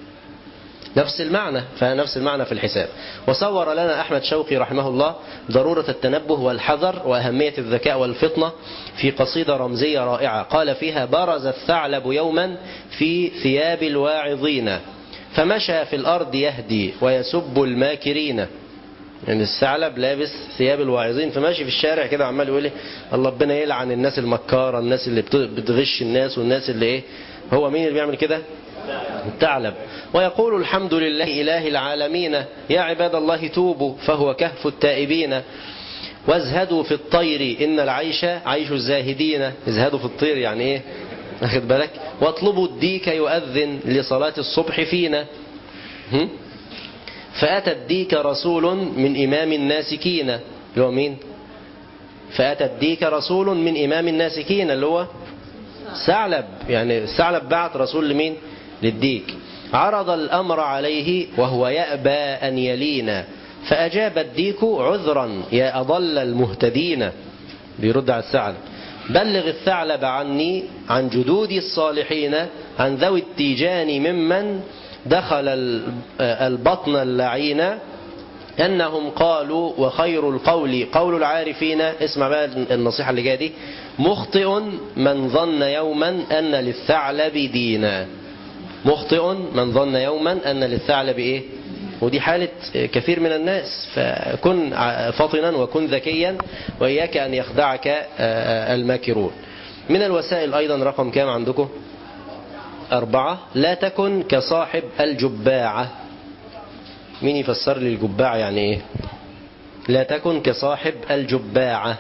نفس المعنى فنفس المعنى في الحساب وصور لنا أحمد شوقي رحمه الله ضرورة التنبه والحذر وأهمية الذكاء والفطنة في قصيدة رمزية رائعة قال فيها برز الثعلب يوما في ثياب الواعظين فمشى في الأرض يهدي ويسب الماكرين يعني الثعلب لابس ثياب الواعظين فماشي في الشارع كده عمال يقول ايه الله ربنا يلعن الناس المكارة الناس اللي بت- بتغش الناس والناس اللي ايه هو مين اللي بيعمل كده الثعلب ويقول الحمد لله إله العالمين يا عباد الله توبوا فهو كهف التائبين وازهدوا في الطير إن العيش عيش الزاهدين ازهدوا في الطير يعني ايه أخذ بالك واطلبوا الديك يؤذن لصلاة الصبح فينا هم؟ فأتى الديك رسول من إمام الناسكين اللي هو مين فأتى الديك رسول من إمام الناسكين اللي هو ثعلب يعني الثعلب بعت رسول لمين للديك عرض الأمر عليه وهو يأبى أن يلينا فأجاب الديك عذرا يا أضل المهتدين بيرد على الثعلب بلغ الثعلب عني عن جدود الصالحين عن ذوي التيجان ممن دخل ال- البطن اللعين أنهم قالوا وخير القول قول العارفين اسمع بقى النصيحة اللي جاية دي مخطئ من ظن يوما أن للثعلب دينا مخطئ من ظن يوما أن للثعلب إيه ودي حالة كثير من الناس فكن فطنا وكن ذكيا وإياك أن يخدعك الماكرون من الوسائل أيضا رقم كام عندكم أربعة لا تكن كصاحب الجباعة مين يفسر لي الجباعة يعني إيه لا تكن كصاحب الجباعة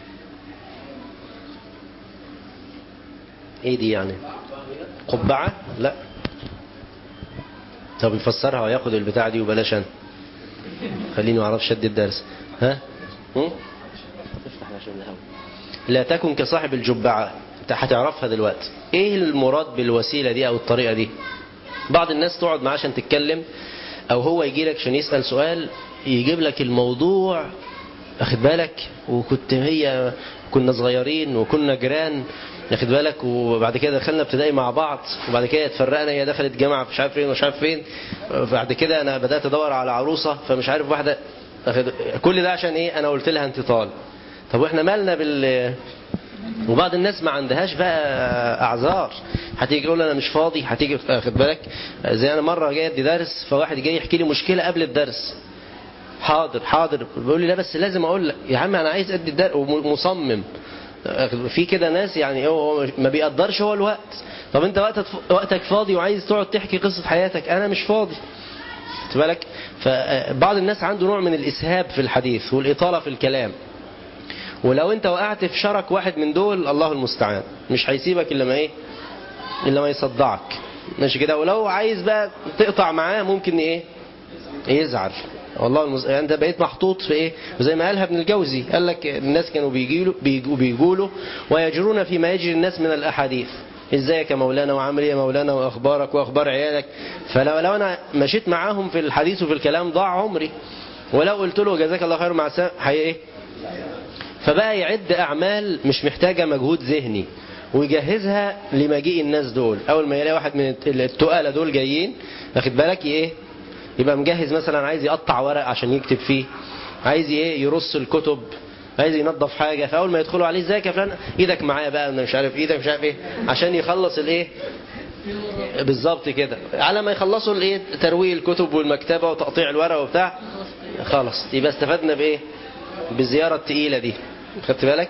إيه دي يعني قبعة لا طب يفسرها وياخد البتاع دي وبلاش أنا خليني ما اعرفش ادي الدرس ها هم؟ افتح عشان الهوا لا تكن كصاحب الجبعة انت هتعرفها دلوقتي ايه المراد بالوسيلة دي او الطريقة دي بعض الناس تقعد معاه عشان تتكلم او هو يجي لك عشان يسأل سؤال يجيب لك الموضوع اخد بالك وكنت هي كنا صغيرين وكنا جيران ياخد بالك وبعد كده دخلنا ابتدائي مع بعض وبعد كده اتفرقنا هي دخلت جامعه مش عارف فين ومش عارف فين بعد كده انا بدات ادور على عروسه فمش عارف واحده أخد كل ده عشان ايه انا قلت لها انت طالب طب واحنا مالنا بال وبعض الناس ما عندهاش بقى اعذار هتيجي يقول انا مش فاضي هتيجي اخد بالك زي انا مره جاي ادي درس فواحد جاي يحكي لي مشكله قبل الدرس حاضر حاضر بيقول لي لا بس لازم اقول لك يا عم انا عايز ادي الدرس ومصمم في كده ناس يعني هو ما بيقدرش هو الوقت طب انت وقتك وقتك فاضي وعايز تقعد تحكي قصه حياتك انا مش فاضي خد بالك فبعض الناس عنده نوع من الاسهاب في الحديث والاطاله في الكلام ولو انت وقعت في شرك واحد من دول الله المستعان مش هيسيبك الا ما ايه الا ما يصدعك ماشي كده ولو عايز بقى تقطع معاه ممكن ايه يزعل والله المز... يعني انت بقيت محطوط في ايه زي ما قالها ابن الجوزي قال لك الناس كانوا بيجيلوا بيجوا بيقولوا ويجرون فيما يجري الناس من الاحاديث ازيك يا مولانا وعامل ايه يا مولانا واخبارك واخبار عيالك فلو لو انا مشيت معاهم في الحديث وفي الكلام ضاع عمري ولو قلت له جزاك الله خير مع السلامه هي ايه فبقى يعد اعمال مش محتاجه مجهود ذهني ويجهزها لمجيء الناس دول اول ما يلاقي واحد من التقاله دول جايين واخد بالك ايه يبقى مجهز مثلا عايز يقطع ورق عشان يكتب فيه عايز ايه يرص الكتب عايز ينظف حاجة فأول ما يدخلوا عليه ازيك يا فلان ايدك معايا بقى مش عارف ايدك مش عارف ايه عشان يخلص الايه بالظبط كده على ما يخلصوا الايه ترويع الكتب والمكتبة وتقطيع الورق وبتاع خلاص يبقى استفدنا بايه بالزيارة التقيلة دي خدت بالك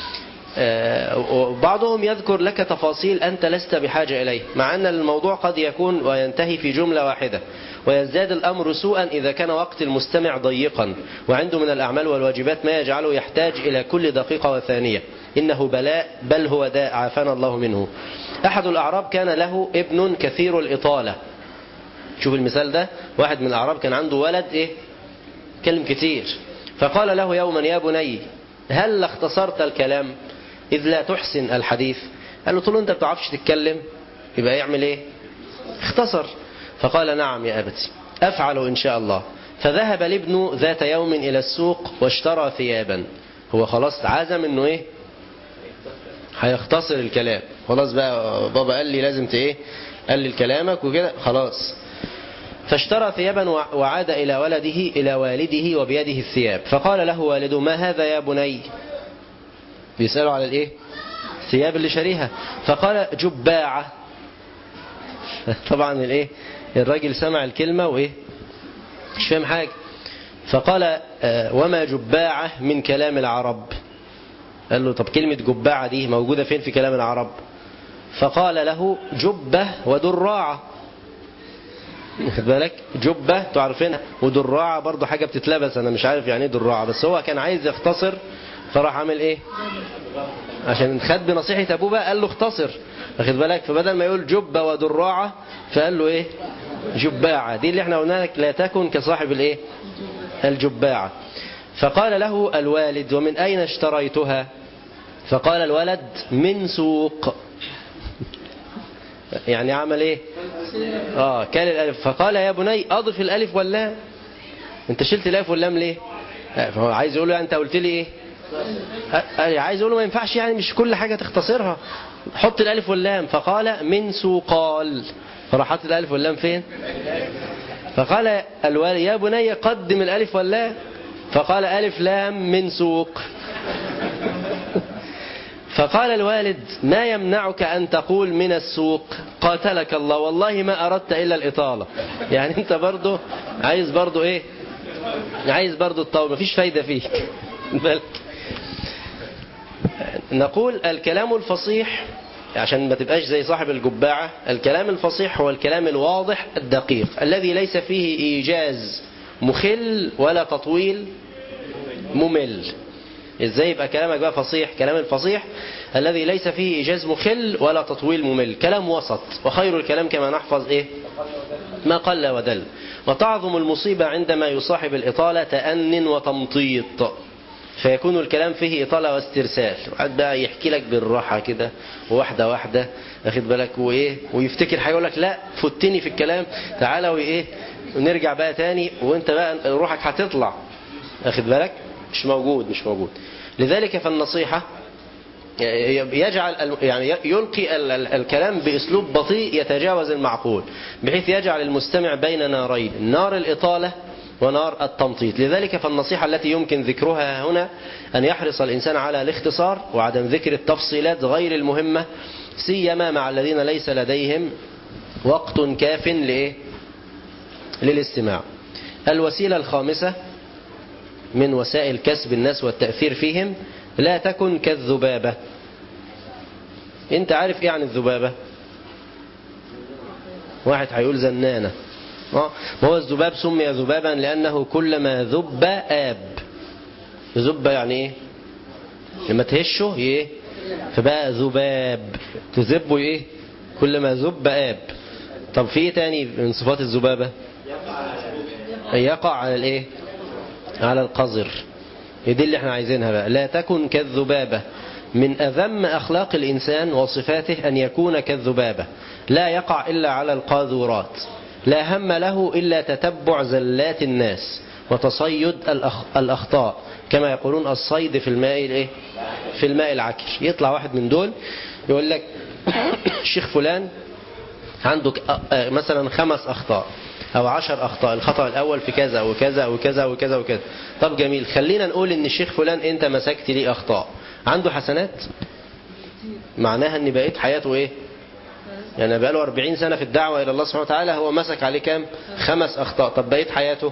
وبعضهم يذكر لك تفاصيل أنت لست بحاجة إليه مع أن الموضوع قد يكون وينتهي في جملة واحدة ويزداد الأمر سوءا إذا كان وقت المستمع ضيقا وعنده من الأعمال والواجبات ما يجعله يحتاج إلى كل دقيقة وثانية إنه بلاء بل هو داء عافانا الله منه أحد الأعراب كان له ابن كثير الإطالة شوف المثال ده واحد من الأعراب كان عنده ولد إيه كلم كتير فقال له يوما يا بني هل اختصرت الكلام إذ لا تحسن الحديث قال له طول انت بتعرفش تتكلم يبقى يعمل ايه اختصر فقال نعم يا أبتي أفعل إن شاء الله فذهب الابن ذات يوم إلى السوق واشترى ثيابا هو خلاص عزم انه ايه هيختصر الكلام خلاص بقى بابا قال لي لازم ايه قال لي كلامك وكده خلاص فاشترى ثيابا وعاد إلى ولده إلى والده وبيده الثياب فقال له والده ما هذا يا بني بيسألوا على الايه الثياب اللي شاريها فقال جباعة طبعا الايه الراجل سمع الكلمة وايه مش فاهم حاجة فقال وما جباعة من كلام العرب قال له طب كلمة جباعة دي موجودة فين في كلام العرب فقال له جبة ودراعة خد بالك جبة تعرفينها ودراعة برضو حاجة بتتلبس أنا مش عارف يعني ايه دراعة بس هو كان عايز يختصر فراح عامل ايه عشان خد بنصيحة ابوه بقى قال له اختصر واخد بالك فبدل ما يقول جبة ودراعة فقال له ايه جباعة دي اللي احنا قلنا لك لا تكن كصاحب الايه الجباعة فقال له الوالد ومن اين اشتريتها فقال الولد من سوق يعني عمل ايه اه كان الالف فقال يا بني اضف الالف واللام انت شلت الالف واللام ليه فهو عايز يقول له انت قلت لي ايه عايز يقول له ما ينفعش يعني مش كل حاجة تختصرها حط الالف واللام فقال من سوقال فراح حط الالف واللام فين فقال الوالي يا بني قدم الالف واللام فقال الف لام من سوق فقال الوالد ما يمنعك أن تقول من السوق قاتلك الله والله ما أردت إلا الإطالة يعني أنت برضو عايز برضو إيه عايز برضو الطاولة مفيش فايدة فيك بالك نقول الكلام الفصيح عشان ما تبقاش زي صاحب الجباعة الكلام الفصيح هو الكلام الواضح الدقيق الذي ليس فيه إيجاز مخل ولا تطويل ممل ازاي يبقى كلامك بقى فصيح كلام الفصيح الذي ليس فيه إيجاز مخل ولا تطويل ممل كلام وسط وخير الكلام كما نحفظ إيه ما قل ودل وتعظم المصيبة عندما يصاحب الإطالة تأن وتمطيط فيكون الكلام فيه إطالة واسترسال وقعد بقى يحكي لك بالراحة كده واحدة واحدة أخد بالك وإيه ويفتكر حاجة يقول لك لا فتني في الكلام تعالى وإيه ونرجع بقى تاني وانت بقى روحك هتطلع أخد بالك مش موجود مش موجود لذلك فالنصيحة يجعل يعني يلقي الكلام بأسلوب بطيء يتجاوز المعقول بحيث يجعل المستمع بين نارين نار الإطالة ونار التمطيط لذلك فالنصيحة التي يمكن ذكرها هنا أن يحرص الإنسان على الاختصار وعدم ذكر التفصيلات غير المهمة سيما مع الذين ليس لديهم وقت كاف لإيه؟ للاستماع الوسيلة الخامسة من وسائل كسب الناس والتأثير فيهم لا تكن كالذبابة انت عارف ايه عن الذبابة واحد هيقول زنانة وهو الذباب سمي ذبابا لأنه كلما ذب آب ذب يعني ايه لما تهشه ايه فبقى ذباب تذبه ايه كلما ذب آب طب في ايه تاني من صفات الذبابة يقع على الايه على القذر دي اللي احنا عايزينها بقى لا تكن كالذبابة من أذم أخلاق الإنسان وصفاته أن يكون كالذبابة لا يقع إلا على القاذورات لا هم له إلا تتبع زلات الناس وتصيد الأخ... الأخطاء كما يقولون الصيد في الماء الايه في الماء العكر يطلع واحد من دول يقول لك الشيخ فلان عنده مثلا خمس أخطاء أو عشر أخطاء الخطأ الأول في كذا وكذا وكذا وكذا وكذا طب جميل خلينا نقول إن الشيخ فلان أنت مسكت ليه أخطاء عنده حسنات معناها أن بقيت حياته إيه يعني بقاله 40 سنة في الدعوة إلى الله سبحانه وتعالى هو مسك عليه كام خمس أخطاء طب بقيت حياته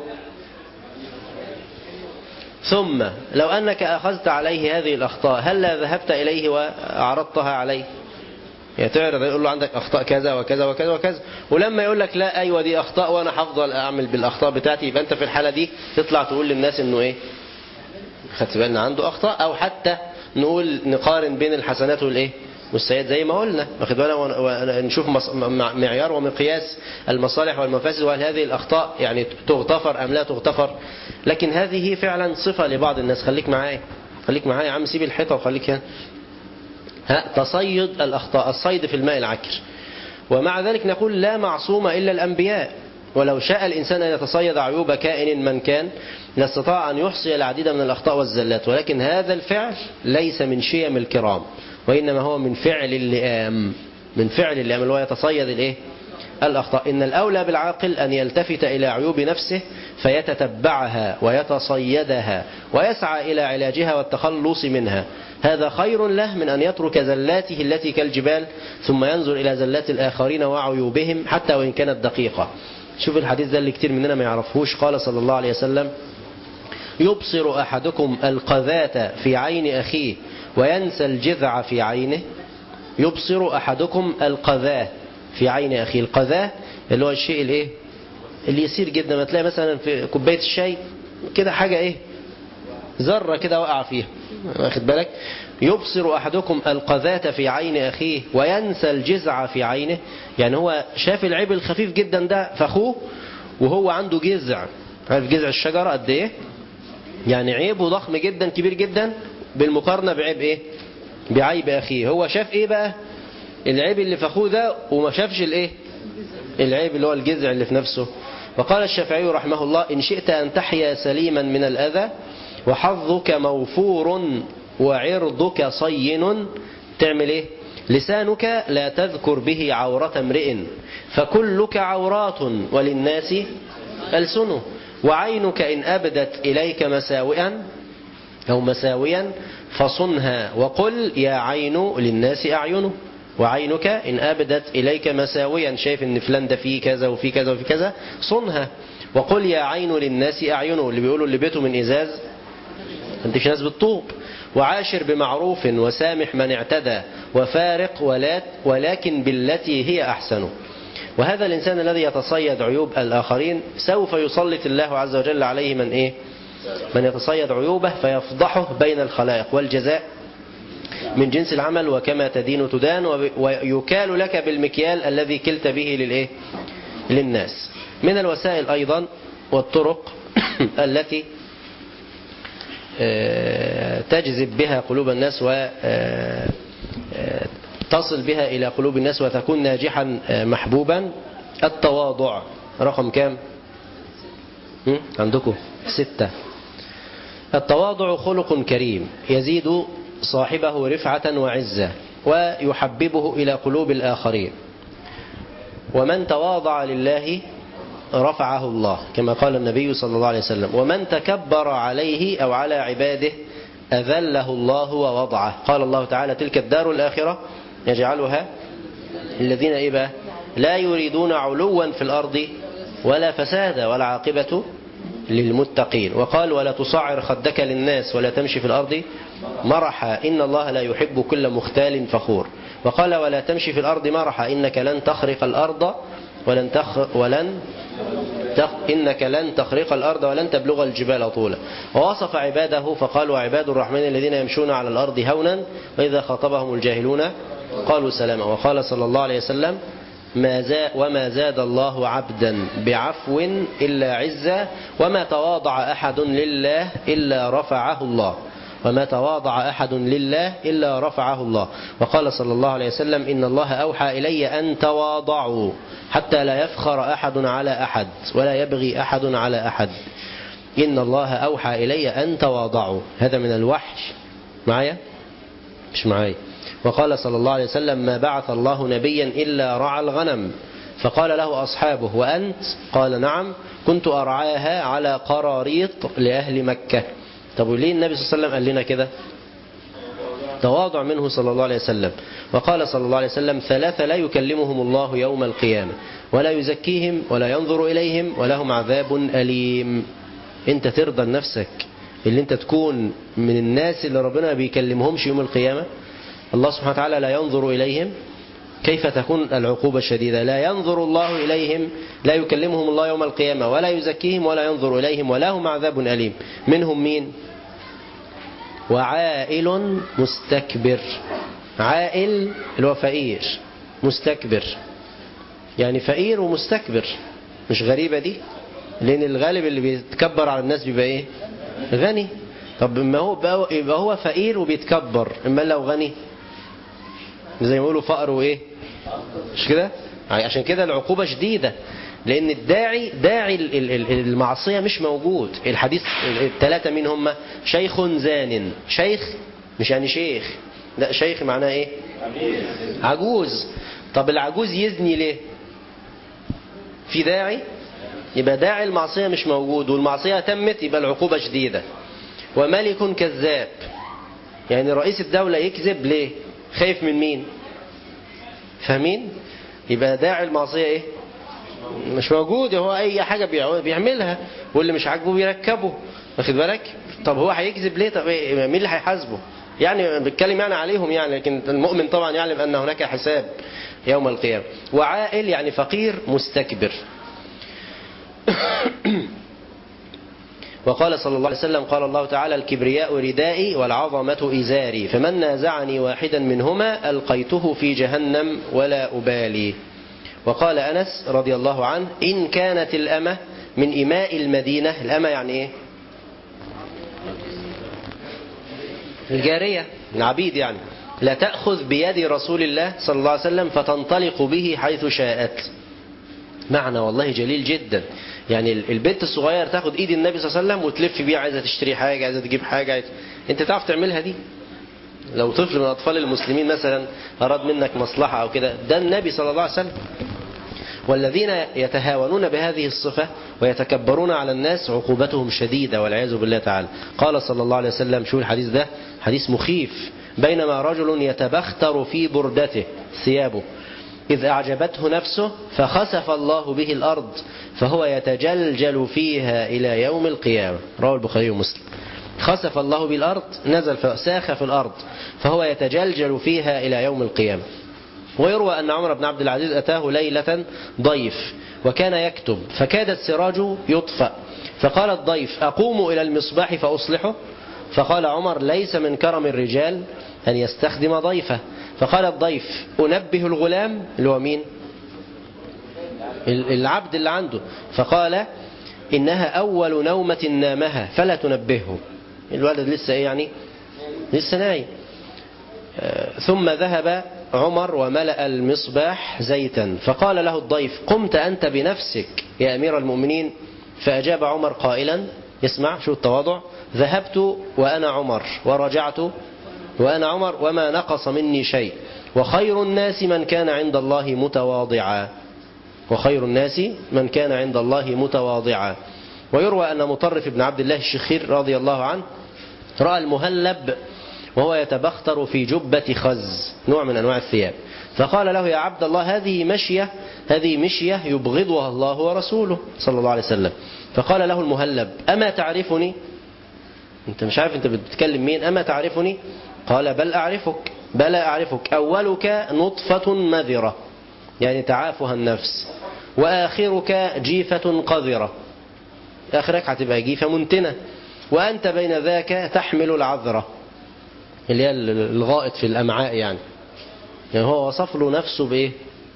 ثم لو أنك أخذت عليه هذه الأخطاء هل لا ذهبت إليه وأعرضتها عليه يعني تعرض يقول له عندك أخطاء كذا وكذا وكذا وكذا ولما يقول لك لا أيوة دي أخطاء وأنا هفضل أعمل بالأخطاء بتاعتي يبقى أنت في الحالة دي تطلع تقول للناس إنه إيه خدت بالنا عنده أخطاء أو حتى نقول نقارن بين الحسنات والإيه والسيئات زي ما قلنا واخد بالنا ونشوف معيار ومقياس المصالح والمفاسد وهل هذه الأخطاء يعني تغتفر أم لا تغتفر لكن هذه فعلا صفة لبعض الناس خليك معايا خليك معايا يا عم سيب الحيطة وخليك هنا ها تصيد الأخطاء الصيد في الماء العكر ومع ذلك نقول لا معصوم إلا الأنبياء ولو شاء الإنسان أن يتصيد عيوب كائن من كان لاستطاع أن يحصي العديد من الأخطاء والزلات ولكن هذا الفعل ليس من شيم الكرام وإنما هو من فعل اللئام من فعل اللئام اللي هو يتصيد الإيه؟ الأخطاء إن الأولى بالعاقل أن يلتفت إلى عيوب نفسه فيتتبعها ويتصيدها ويسعى إلى علاجها والتخلص منها هذا خير له من أن يترك زلاته التي كالجبال ثم ينظر إلى زلات الآخرين وعيوبهم حتى وإن كانت دقيقة شوف الحديث ده اللي كتير مننا ما يعرفهوش قال صلى الله عليه وسلم يبصر أحدكم القذاة في عين أخيه وينسى الجذع في عينه يبصر أحدكم القذاة في عين أخيه القذاة اللي هو الشيء الايه اللي يسير جدا ما تلاقي مثلا في كوباية الشاي كده حاجة ايه ذرة كده وقع فيها واخد بالك يبصر أحدكم القذاة في عين أخيه وينسى الجزع في عينه يعني هو شاف العيب الخفيف جدا ده في أخوه وهو عنده جزع عارف جزع الشجرة قد ايه يعني عيبه ضخم جدا كبير جدا بالمقارنة بعيب ايه بعيب أخيه هو شاف ايه بقى العيب اللي في أخوه ده وما شافش الايه العيب اللي هو الجذع اللي في نفسه وقال الشافعي رحمه الله إن شئت أن تحيا سليما من الأذى وحظك موفور وعرضك صين تعمل ايه لسانك لا تذكر به عورة امرئ فكلك عورات وللناس ألسنه وعينك إن أبدت إليك مساوئا أو مساويا فصنها وقل يا عين للناس أعينه وعينك إن أبدت إليك مساويا شايف إن فلان ده فيه كذا وفيه كذا وفيه كذا صنها وقل يا عين للناس أعينه اللي بيقولوا اللي بيته من إزاز أنت ناس بالطوب وعاشر بمعروف وسامح من اعتدى وفارق ولات ولكن بالتي هي أحسن وهذا الإنسان الذي يتصيد عيوب الآخرين سوف يسلط الله عز وجل عليه من إيه من يتصيد عيوبه فيفضحه بين الخلائق والجزاء من جنس العمل وكما تدين تدان ويكال لك بالمكيال الذي كلت به للإيه للناس من الوسائل أيضا والطرق التي تجذب بها قلوب الناس وتصل بها إلى قلوب الناس وتكون ناجحا محبوبا التواضع رقم كام عندكم ستة التواضع خلق كريم يزيد صاحبه رفعة وعزة ويحببه إلى قلوب الآخرين ومن تواضع لله رفعه الله كما قال النبي صلى الله عليه وسلم ومن تكبر عليه أو على عباده أذله الله ووضعه قال الله تعالى تلك الدار الآخرة يجعلها الذين إبا لا يريدون علوا في الأرض ولا فسادا والعاقبة للمتقين وقال ولا تصعر خدك للناس ولا تمشي في الأرض مرحا إن الله لا يحب كل مختال فخور وقال ولا تمشي في الأرض مرحا إنك لن تخرق الأرض ولن تخ ولن تخ إنك لن تخرق الأرض ولن تبلغ الجبال طولا ووصف عباده فقال وعباد الرحمن الذين يمشون على الأرض هونا وإذا خاطبهم الجاهلون قالوا سلاما وقال صلى الله عليه وسلم ما زاد وما زاد الله عبدا بعفو إلا عزا وما تواضع أحد لله إلا رفعه الله وما تواضع أحد لله إلا رفعه الله وقال صلى الله عليه وسلم إن الله أوحى إلي أن تواضعوا حتى لا يفخر أحد على أحد ولا يبغي أحد على أحد إن الله أوحى إلي أن تواضعوا هذا من الوحي معايا مش معايا وقال صلى الله عليه وسلم ما بعث الله نبيا إلا رعى الغنم فقال له أصحابه وأنت قال نعم كنت أرعاها على قراريط لأهل مكة طب وليه النبي صلى الله عليه وسلم قال لنا كده تواضع منه صلى الله عليه وسلم وقال صلى الله عليه وسلم ثلاثة لا يكلمهم الله يوم القيامة ولا يزكيهم ولا ينظر إليهم ولهم عذاب أليم انت ترضى لنفسك اللي انت تكون من الناس اللي ربنا ما بيكلمهمش يوم القيامة الله سبحانه وتعالى لا ينظر إليهم كيف تكون العقوبة الشديدة لا ينظر الله إليهم لا يكلمهم الله يوم القيامة ولا يزكيهم ولا ينظر إليهم ولا هم عذاب أليم منهم مين وعائل مستكبر عائل اللي هو فقير مستكبر يعني فقير ومستكبر مش غريبة دي لأن الغالب اللي بيتكبر على الناس بيبقى إيه غني طب ما هو يبقى هو فقير وبيتكبر اما لو غني زي ما يقولوا فقر وايه مش كده عشان كده العقوبة شديدة لأن الداعي داعي المعصية مش موجود الحديث الثلاثة مين هم شيخ زان شيخ مش يعني شيخ لا شيخ معناه ايه عجوز طب العجوز يزني ليه في داعي يبقى داعي المعصية مش موجود والمعصية تمت يبقى العقوبة شديدة وملك كذاب يعني رئيس الدولة يكذب ليه خايف من مين فاهمين يبقى داعي المعصية ايه مش موجود هو اي حاجة بيعملها واللي مش عاجبه بيركبه واخد بالك طب هو هيكذب ليه طب إيه؟ مين اللي هيحاسبه يعني بتكلم يعني عليهم يعني لكن المؤمن طبعا يعلم ان هناك حساب يوم القيامة وعائل يعني فقير مستكبر وقال صلى الله عليه وسلم قال الله تعالى الكبرياء ردائي والعظمة إزاري فمن نازعني واحدا منهما ألقيته في جهنم ولا أبالي وقال أنس رضي الله عنه إن كانت الأمة من إماء المدينة الأمة يعني إيه الجارية العبيد يعني لا تأخذ بيد رسول الله صلى الله عليه وسلم فتنطلق به حيث شاءت معنى والله جليل جدا يعني البنت الصغير تاخد ايد النبي صلى الله عليه وسلم وتلف بيها عايزه تشتري حاجه عايزه تجيب حاجه عايزة... انت تعرف تعملها دي لو طفل من اطفال المسلمين مثلا اراد منك مصلحه او كده ده النبي صلى الله عليه وسلم والذين يتهاونون بهذه الصفة ويتكبرون على الناس عقوبتهم شديدة والعياذ بالله تعالى قال صلى الله عليه وسلم شو الحديث ده حديث مخيف بينما رجل يتبختر في بردته ثيابه إذ أعجبته نفسه فخسف الله به الأرض فهو يتجلجل فيها إلى يوم القيامة رواه البخاري ومسلم خسف الله بالأرض نزل ساخ في الأرض فهو يتجلجل فيها إلى يوم القيامة ويروى أن عمر بن عبد العزيز أتاه ليلة ضيف وكان يكتب فكاد السراج يطفأ فقال الضيف أقوم إلى المصباح فأصلحه فقال عمر ليس من كرم الرجال أن يستخدم ضيفه فقال الضيف أنبه الغلام اللي هو مين العبد اللي عنده فقال إنها أول نومة نامها فلا تنبهه الولد لسه إيه يعني لسه نايم ثم ذهب عمر وملأ المصباح زيتا فقال له الضيف قمت أنت بنفسك يا أمير المؤمنين فأجاب عمر قائلا اسمع شو التواضع ذهبت وأنا عمر ورجعت وأنا عمر وما نقص مني شيء وخير الناس من كان عند الله متواضعا وخير الناس من كان عند الله متواضعا ويروى أن مطرف بن عبد الله الشخير رضي الله عنه رأى المهلب وهو يتبختر في جبة خز نوع من أنواع الثياب فقال له يا عبد الله هذه مشية هذه مشية يبغضها الله ورسوله صلى الله عليه وسلم فقال له المهلب أما تعرفني أنت مش عارف أنت بتتكلم مين أما تعرفني قال بل أعرفك بل أعرفك أولك نطفة مذرة يعني تعافها النفس وآخرك جيفة قذرة آخرك هتبقى جيفة منتنة وأنت بين ذاك تحمل العذرة اللي هي الغائط في الأمعاء يعني يعني هو وصف له نفسه بإيه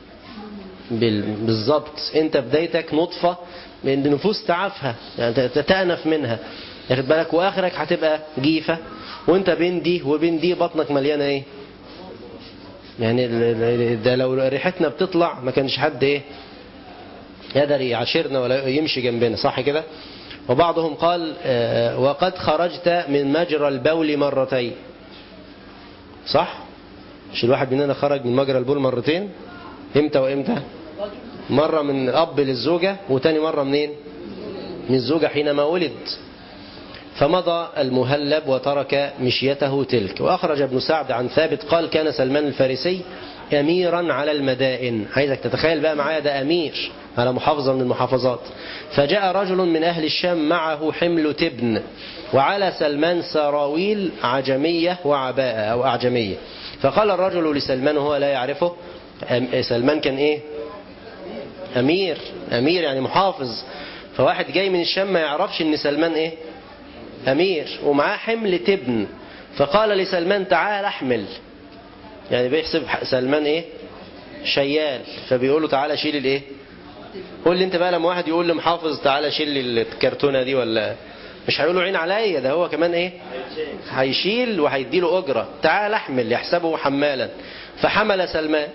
بالظبط انت بدايتك نطفة من نفوس تعافها يعني تتأنف منها ياخد بالك واخرك هتبقى جيفة وانت بين دي وبين دي بطنك مليانة ايه يعني ده لو ريحتنا بتطلع ما كانش حد ايه يقدر يعاشرنا ولا يمشي جنبنا صح كده وبعضهم قال وقد خرجت من مجرى البول مرتين صح مش الواحد مننا خرج من مجرى البول مرتين امتى وامتى مرة من الأب للزوجة وتاني مرة منين من الزوجة حينما ولد فمضى المهلب وترك مشيته تلك وأخرج ابن سعد عن ثابت قال كان سلمان الفارسي أميرا على المدائن عايزك تتخيل بقى معايا ده أمير على محافظة من المحافظات فجاء رجل من أهل الشام معه حمل تبن وعلى سلمان سراويل عجمية وعباءة أو أعجمية فقال الرجل لسلمان وهو لا يعرفه سلمان كان إيه أمير أمير يعني محافظ فواحد جاي من الشام ما يعرفش ان سلمان ايه امير ومعاه حمل تبن فقال لسلمان تعال احمل يعني بيحسب سلمان ايه شيال فبيقول له تعالى شيل الايه قول لي انت بقى لما واحد يقول لمحافظ تعالى شيل لي الكرتونه دي ولا مش هيقول له عين عليا ده هو كمان ايه هيشيل وهيدي له اجره تعال احمل يحسبه حمالا فحمل سلمان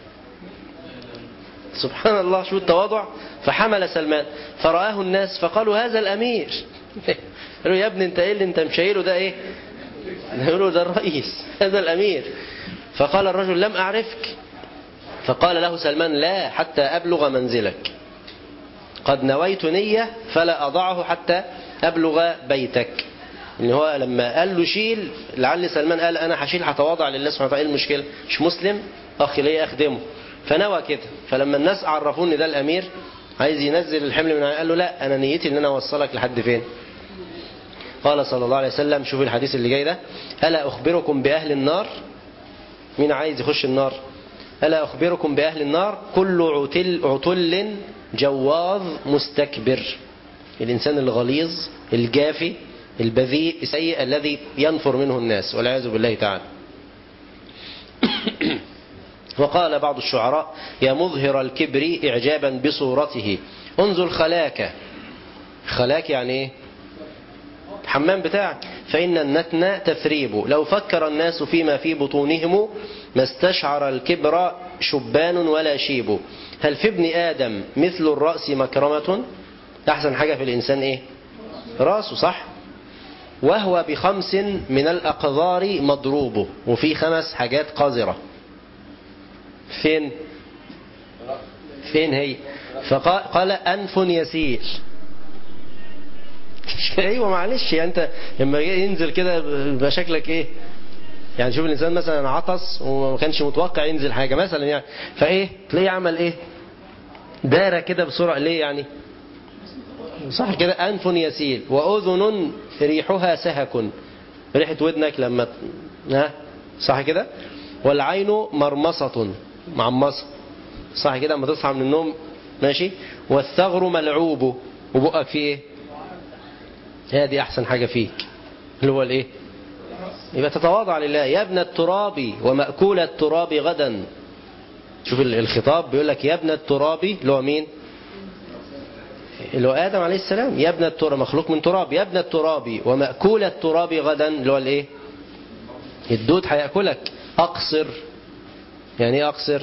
سبحان الله شو التواضع فحمل سلمان فرآه الناس فقالوا هذا الأمير قالوا يا ابني انت ايه اللي انت مشايله ده ايه يقولوا ده الرئيس هذا الأمير فقال الرجل لم أعرفك فقال له سلمان لا حتى أبلغ منزلك قد نويت نية فلا أضعه حتى أبلغ بيتك ان هو لما قال له شيل لعل سلمان قال انا هشيل هتواضع لله سبحانه وتعالى ايه المشكله مش مسلم اخي ليه اخدمه فنوى كده فلما الناس عرفوا ان ده الامير عايز ينزل الحمل من قال له لا انا نيتي ان انا اوصلك لحد فين قال صلى الله عليه وسلم شوف الحديث اللي جاي ده الا اخبركم باهل النار مين عايز يخش النار الا اخبركم باهل النار كل عتل عتل جواظ مستكبر الانسان الغليظ الجافي البذيء السيء الذي ينفر منه الناس والعياذ بالله تعالى وقال بعض الشعراء يا مظهر الكبر إعجابا بصورته انظر خلاك خلاك يعني ايه حمام بتاعك فإن النتن تثريب لو فكر الناس فيما في بطونهم ما استشعر الكبر شبان ولا شيب هل في ابن آدم مثل الرأس مكرمة أحسن حاجة في الإنسان إيه راسه صح وهو بخمس من الأقذار مضروب وفي خمس حاجات قذرة فين فين هي فقال قال أنف يسير ايوه معلش يعني انت لما ينزل كده يبقى شكلك ايه يعني شوف الانسان مثلا عطس وما كانش متوقع ينزل حاجه مثلا يعني فايه تلاقيه عمل ايه دايره كده بسرعه ليه يعني صح كده انف يسيل واذن ريحها سهك ريحه ودنك لما ها صح كده والعين مرمصه معمصه صح كده اما تصحى من النوم ماشي والثغر ملعوب وبقك فيه ايه هذه احسن حاجه فيك اللي هو الايه يبقى تتواضع لله يا ابن التراب ومأكول التراب غدا شوف الخطاب بيقول لك يا ابن التراب اللي هو مين اللي هو آدم عليه السلام يا ابن التراب مخلوق من تراب يا ابن التراب ومأكول التراب غدا اللي هو الايه الدود هياكلك اقصر يعني ايه اقصر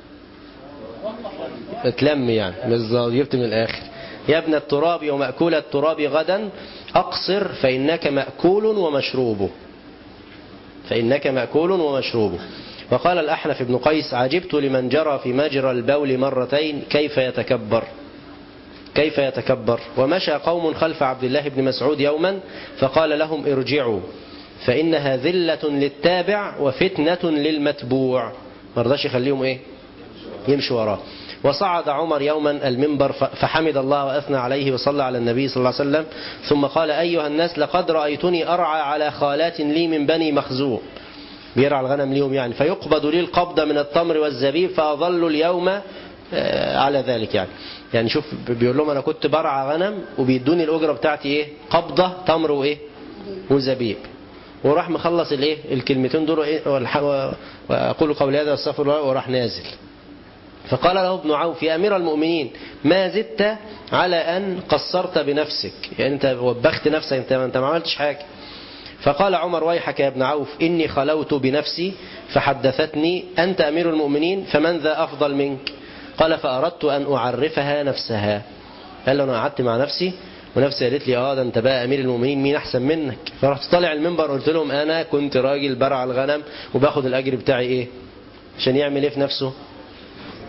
اتلم يعني بالظبط جبت من الاخر يا ابن التراب ومأكول التراب غدا أقصر فإنك مأكول ومشروب فإنك مأكول ومشروب وقال الأحنف بن قيس عجبت لمن جرى في مجرى البول مرتين كيف يتكبر كيف يتكبر ومشى قوم خلف عبد الله بن مسعود يوما فقال لهم ارجعوا فإنها ذلة للتابع وفتنة للمتبوع مرضاش يخليهم ايه يمشوا وراه وصعد عمر يوما المنبر فحمد الله وأثنى عليه وصلى على النبي صلى الله عليه وسلم ثم قال أيها الناس لقد رأيتني أرعى على خالات لي من بني مخزوم بيرعى الغنم ليهم يعني فيقبض لي القبض من التمر والزبيب فأظل اليوم على ذلك يعني يعني شوف بيقول لهم أنا كنت برعى غنم وبيدوني الأجرة بتاعتي إيه قبضة تمر وإيه وزبيب وراح مخلص الايه الكلمتين دول ايه واقول قولي هذا واستغفر الله وراح نازل فقال له ابن عوف يا أمير المؤمنين ما زدت على أن قصرت بنفسك يعني أنت وبخت نفسك أنت, أنت ما عملتش حاجة فقال عمر ويحك يا ابن عوف إني خلوت بنفسي فحدثتني أنت أمير المؤمنين فمن ذا أفضل منك قال فأردت أن أعرفها نفسها قال له أنا قعدت مع نفسي ونفسي قالت لي اه ده انت بقى امير المؤمنين مين احسن منك فرحت طالع المنبر قلت لهم انا كنت راجل برع الغنم وباخد الاجر بتاعي ايه عشان يعمل ايه في نفسه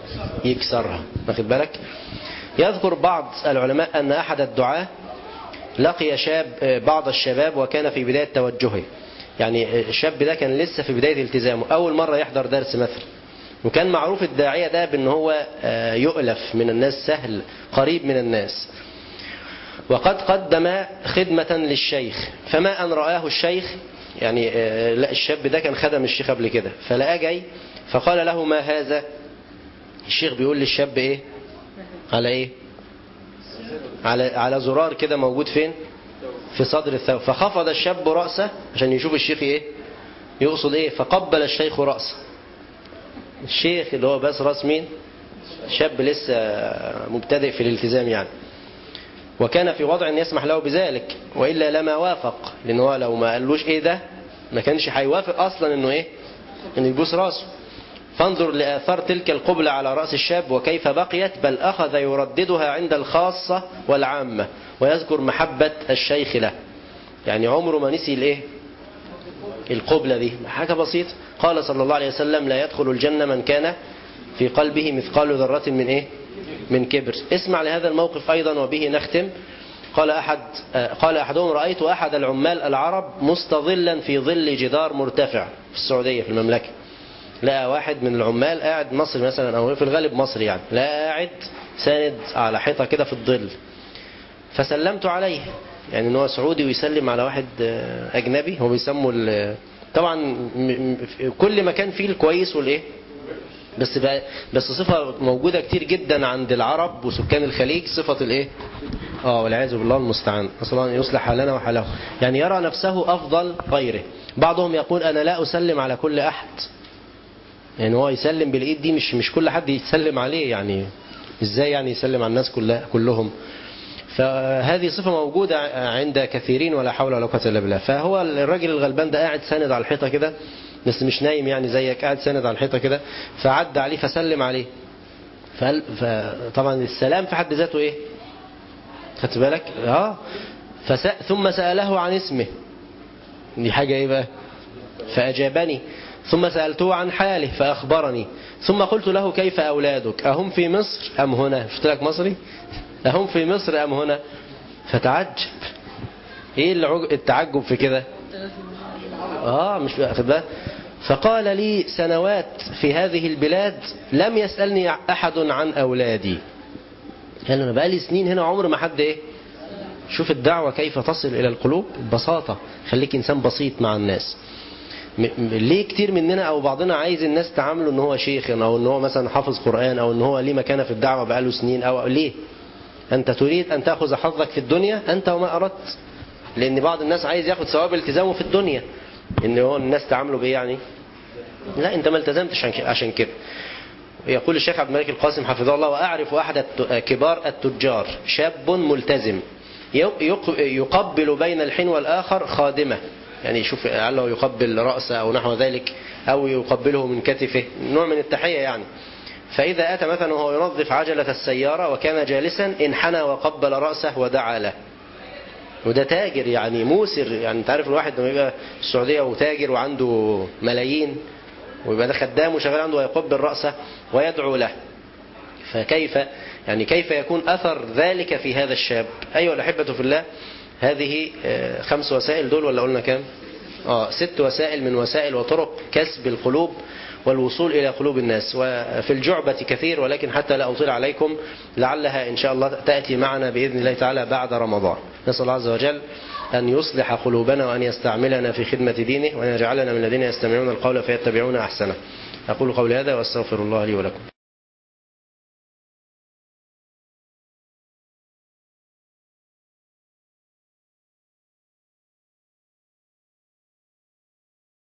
يكسرها واخد بالك يذكر بعض العلماء أن أحد الدعاة لقي شاب بعض الشباب وكان في بداية توجهه يعني الشاب ده كان لسه في بداية التزامه أول مرة يحضر درس مثلا وكان معروف الداعية ده بأن هو يؤلف من الناس سهل قريب من الناس وقد قدم خدمة للشيخ فما أن رآه الشيخ يعني لا الشاب ده كان خدم الشيخ قبل كده فلقى جاي فقال له ما هذا الشيخ بيقول للشاب ايه على ايه على على زرار كده موجود فين في صدر الثوب فخفض الشاب رأسه عشان يشوف الشيخ ايه يقصد ايه فقبل الشيخ رأسه الشيخ اللي هو بس راس مين شاب لسه مبتدئ في الالتزام يعني وكان في وضع ان يسمح له بذلك والا لما وافق لان هو لو ما قالوش ايه ده ما كانش هيوافق اصلا انه ايه انه يبوس راسه فانظر لآثار تلك القبلة على رأس الشاب وكيف بقيت بل أخذ يرددها عند الخاصة والعامة ويذكر محبة الشيخ له يعني عمره ما نسي الايه القبلة دي حاجة بسيطة قال صلى الله عليه وسلم لا يدخل الجنة من كان في قلبه مثقال ذرة من ايه من كبر اسمع لهذا الموقف أيضا وبه نختم قال أحد قال أحدهم رأيت أحد العمال العرب مستظلا في ظل جدار مرتفع في السعودية في المملكة لقى واحد من العمال قاعد مصري مثلا أو في الغالب مصري يعني لقى قاعد ساند على حيطة كده في الظل فسلمت عليه يعني ان هو سعودي ويسلم على واحد أجنبي هو بيسموا طبعا كل مكان فيه الكويس والايه بس بقى بس صفة موجودة كتير جدا عند العرب وسكان الخليج صفة الايه اه والعياذ بالله المستعان نسال الله ان يصلح حالنا وحاله يعني يرى نفسه افضل غيره بعضهم يقول انا لا اسلم على كل احد يعني هو يسلم بالايد دي مش مش كل حد يسلم عليه يعني ازاي يعني يسلم على الناس كلها كلهم فهذه صفة موجودة عند كثيرين ولا حول ولا قوة إلا بالله فهو الراجل الغلبان ده قاعد ساند على الحيطة كده بس مش نايم يعني زيك قاعد ساند على الحيطة كده فعد عليه فسلم عليه فطبعا السلام في حد ذاته ايه خدت بالك اه فس... ثم سأله عن اسمه دي حاجة ايه بقى فأجابني ثم سألته عن حاله فأخبرني ثم قلت له كيف أولادك أهم في مصر أم هنا شفت لك مصري أهم في مصر أم هنا فتعجب ايه التعجب في كده اه مش واخد بالك فقال لي سنوات في هذه البلاد لم يسألني أحد عن أولادي قال أنا بقالي سنين هنا عمر ما حد إيه شوف الدعوة كيف تصل إلى القلوب ببساطة خليك إنسان بسيط مع الناس ليه كتير مننا أو بعضنا عايز الناس تعامله إن هو شيخ أو إن هو مثلا حافظ قرآن أو إن هو ليه مكانة في الدعوة بقاله سنين أو ليه أنت تريد أن تأخذ حظك في الدنيا أنت وما أردت لأن بعض الناس عايز ياخد ثواب التزامه في الدنيا ان هو الناس تعامله بايه يعني لا انت ما التزمتش عشان كده يقول الشيخ عبد الملك القاسم حفظه الله واعرف احد كبار التجار شاب ملتزم يقبل بين الحين والاخر خادمه يعني يشوف لعله يقبل راسه او نحو ذلك او يقبله من كتفه نوع من التحيه يعني فاذا اتى مثلا وهو ينظف عجله السياره وكان جالسا انحنى وقبل راسه ودعا له وده تاجر يعني موسر يعني انت عارف الواحد لما يبقى في السعوديه وتاجر وعنده ملايين ويبقى ده خدام وشغال عنده ويقبل راسه ويدعو له فكيف يعني كيف يكون اثر ذلك في هذا الشاب ايها الاحبه في الله هذه خمس وسائل دول ولا قلنا كام اه ست وسائل من وسائل وطرق كسب القلوب والوصول إلى قلوب الناس وفي الجعبة كثير ولكن حتى لا أطيل عليكم لعلها إن شاء الله تأتي معنا بإذن الله تعالى بعد رمضان نسأل الله عز وجل أن يصلح قلوبنا وأن يستعملنا في خدمة دينه وأن يجعلنا من الذين يستمعون القول فيتبعون أحسنه أقول قولي هذا وأستغفر الله لي ولكم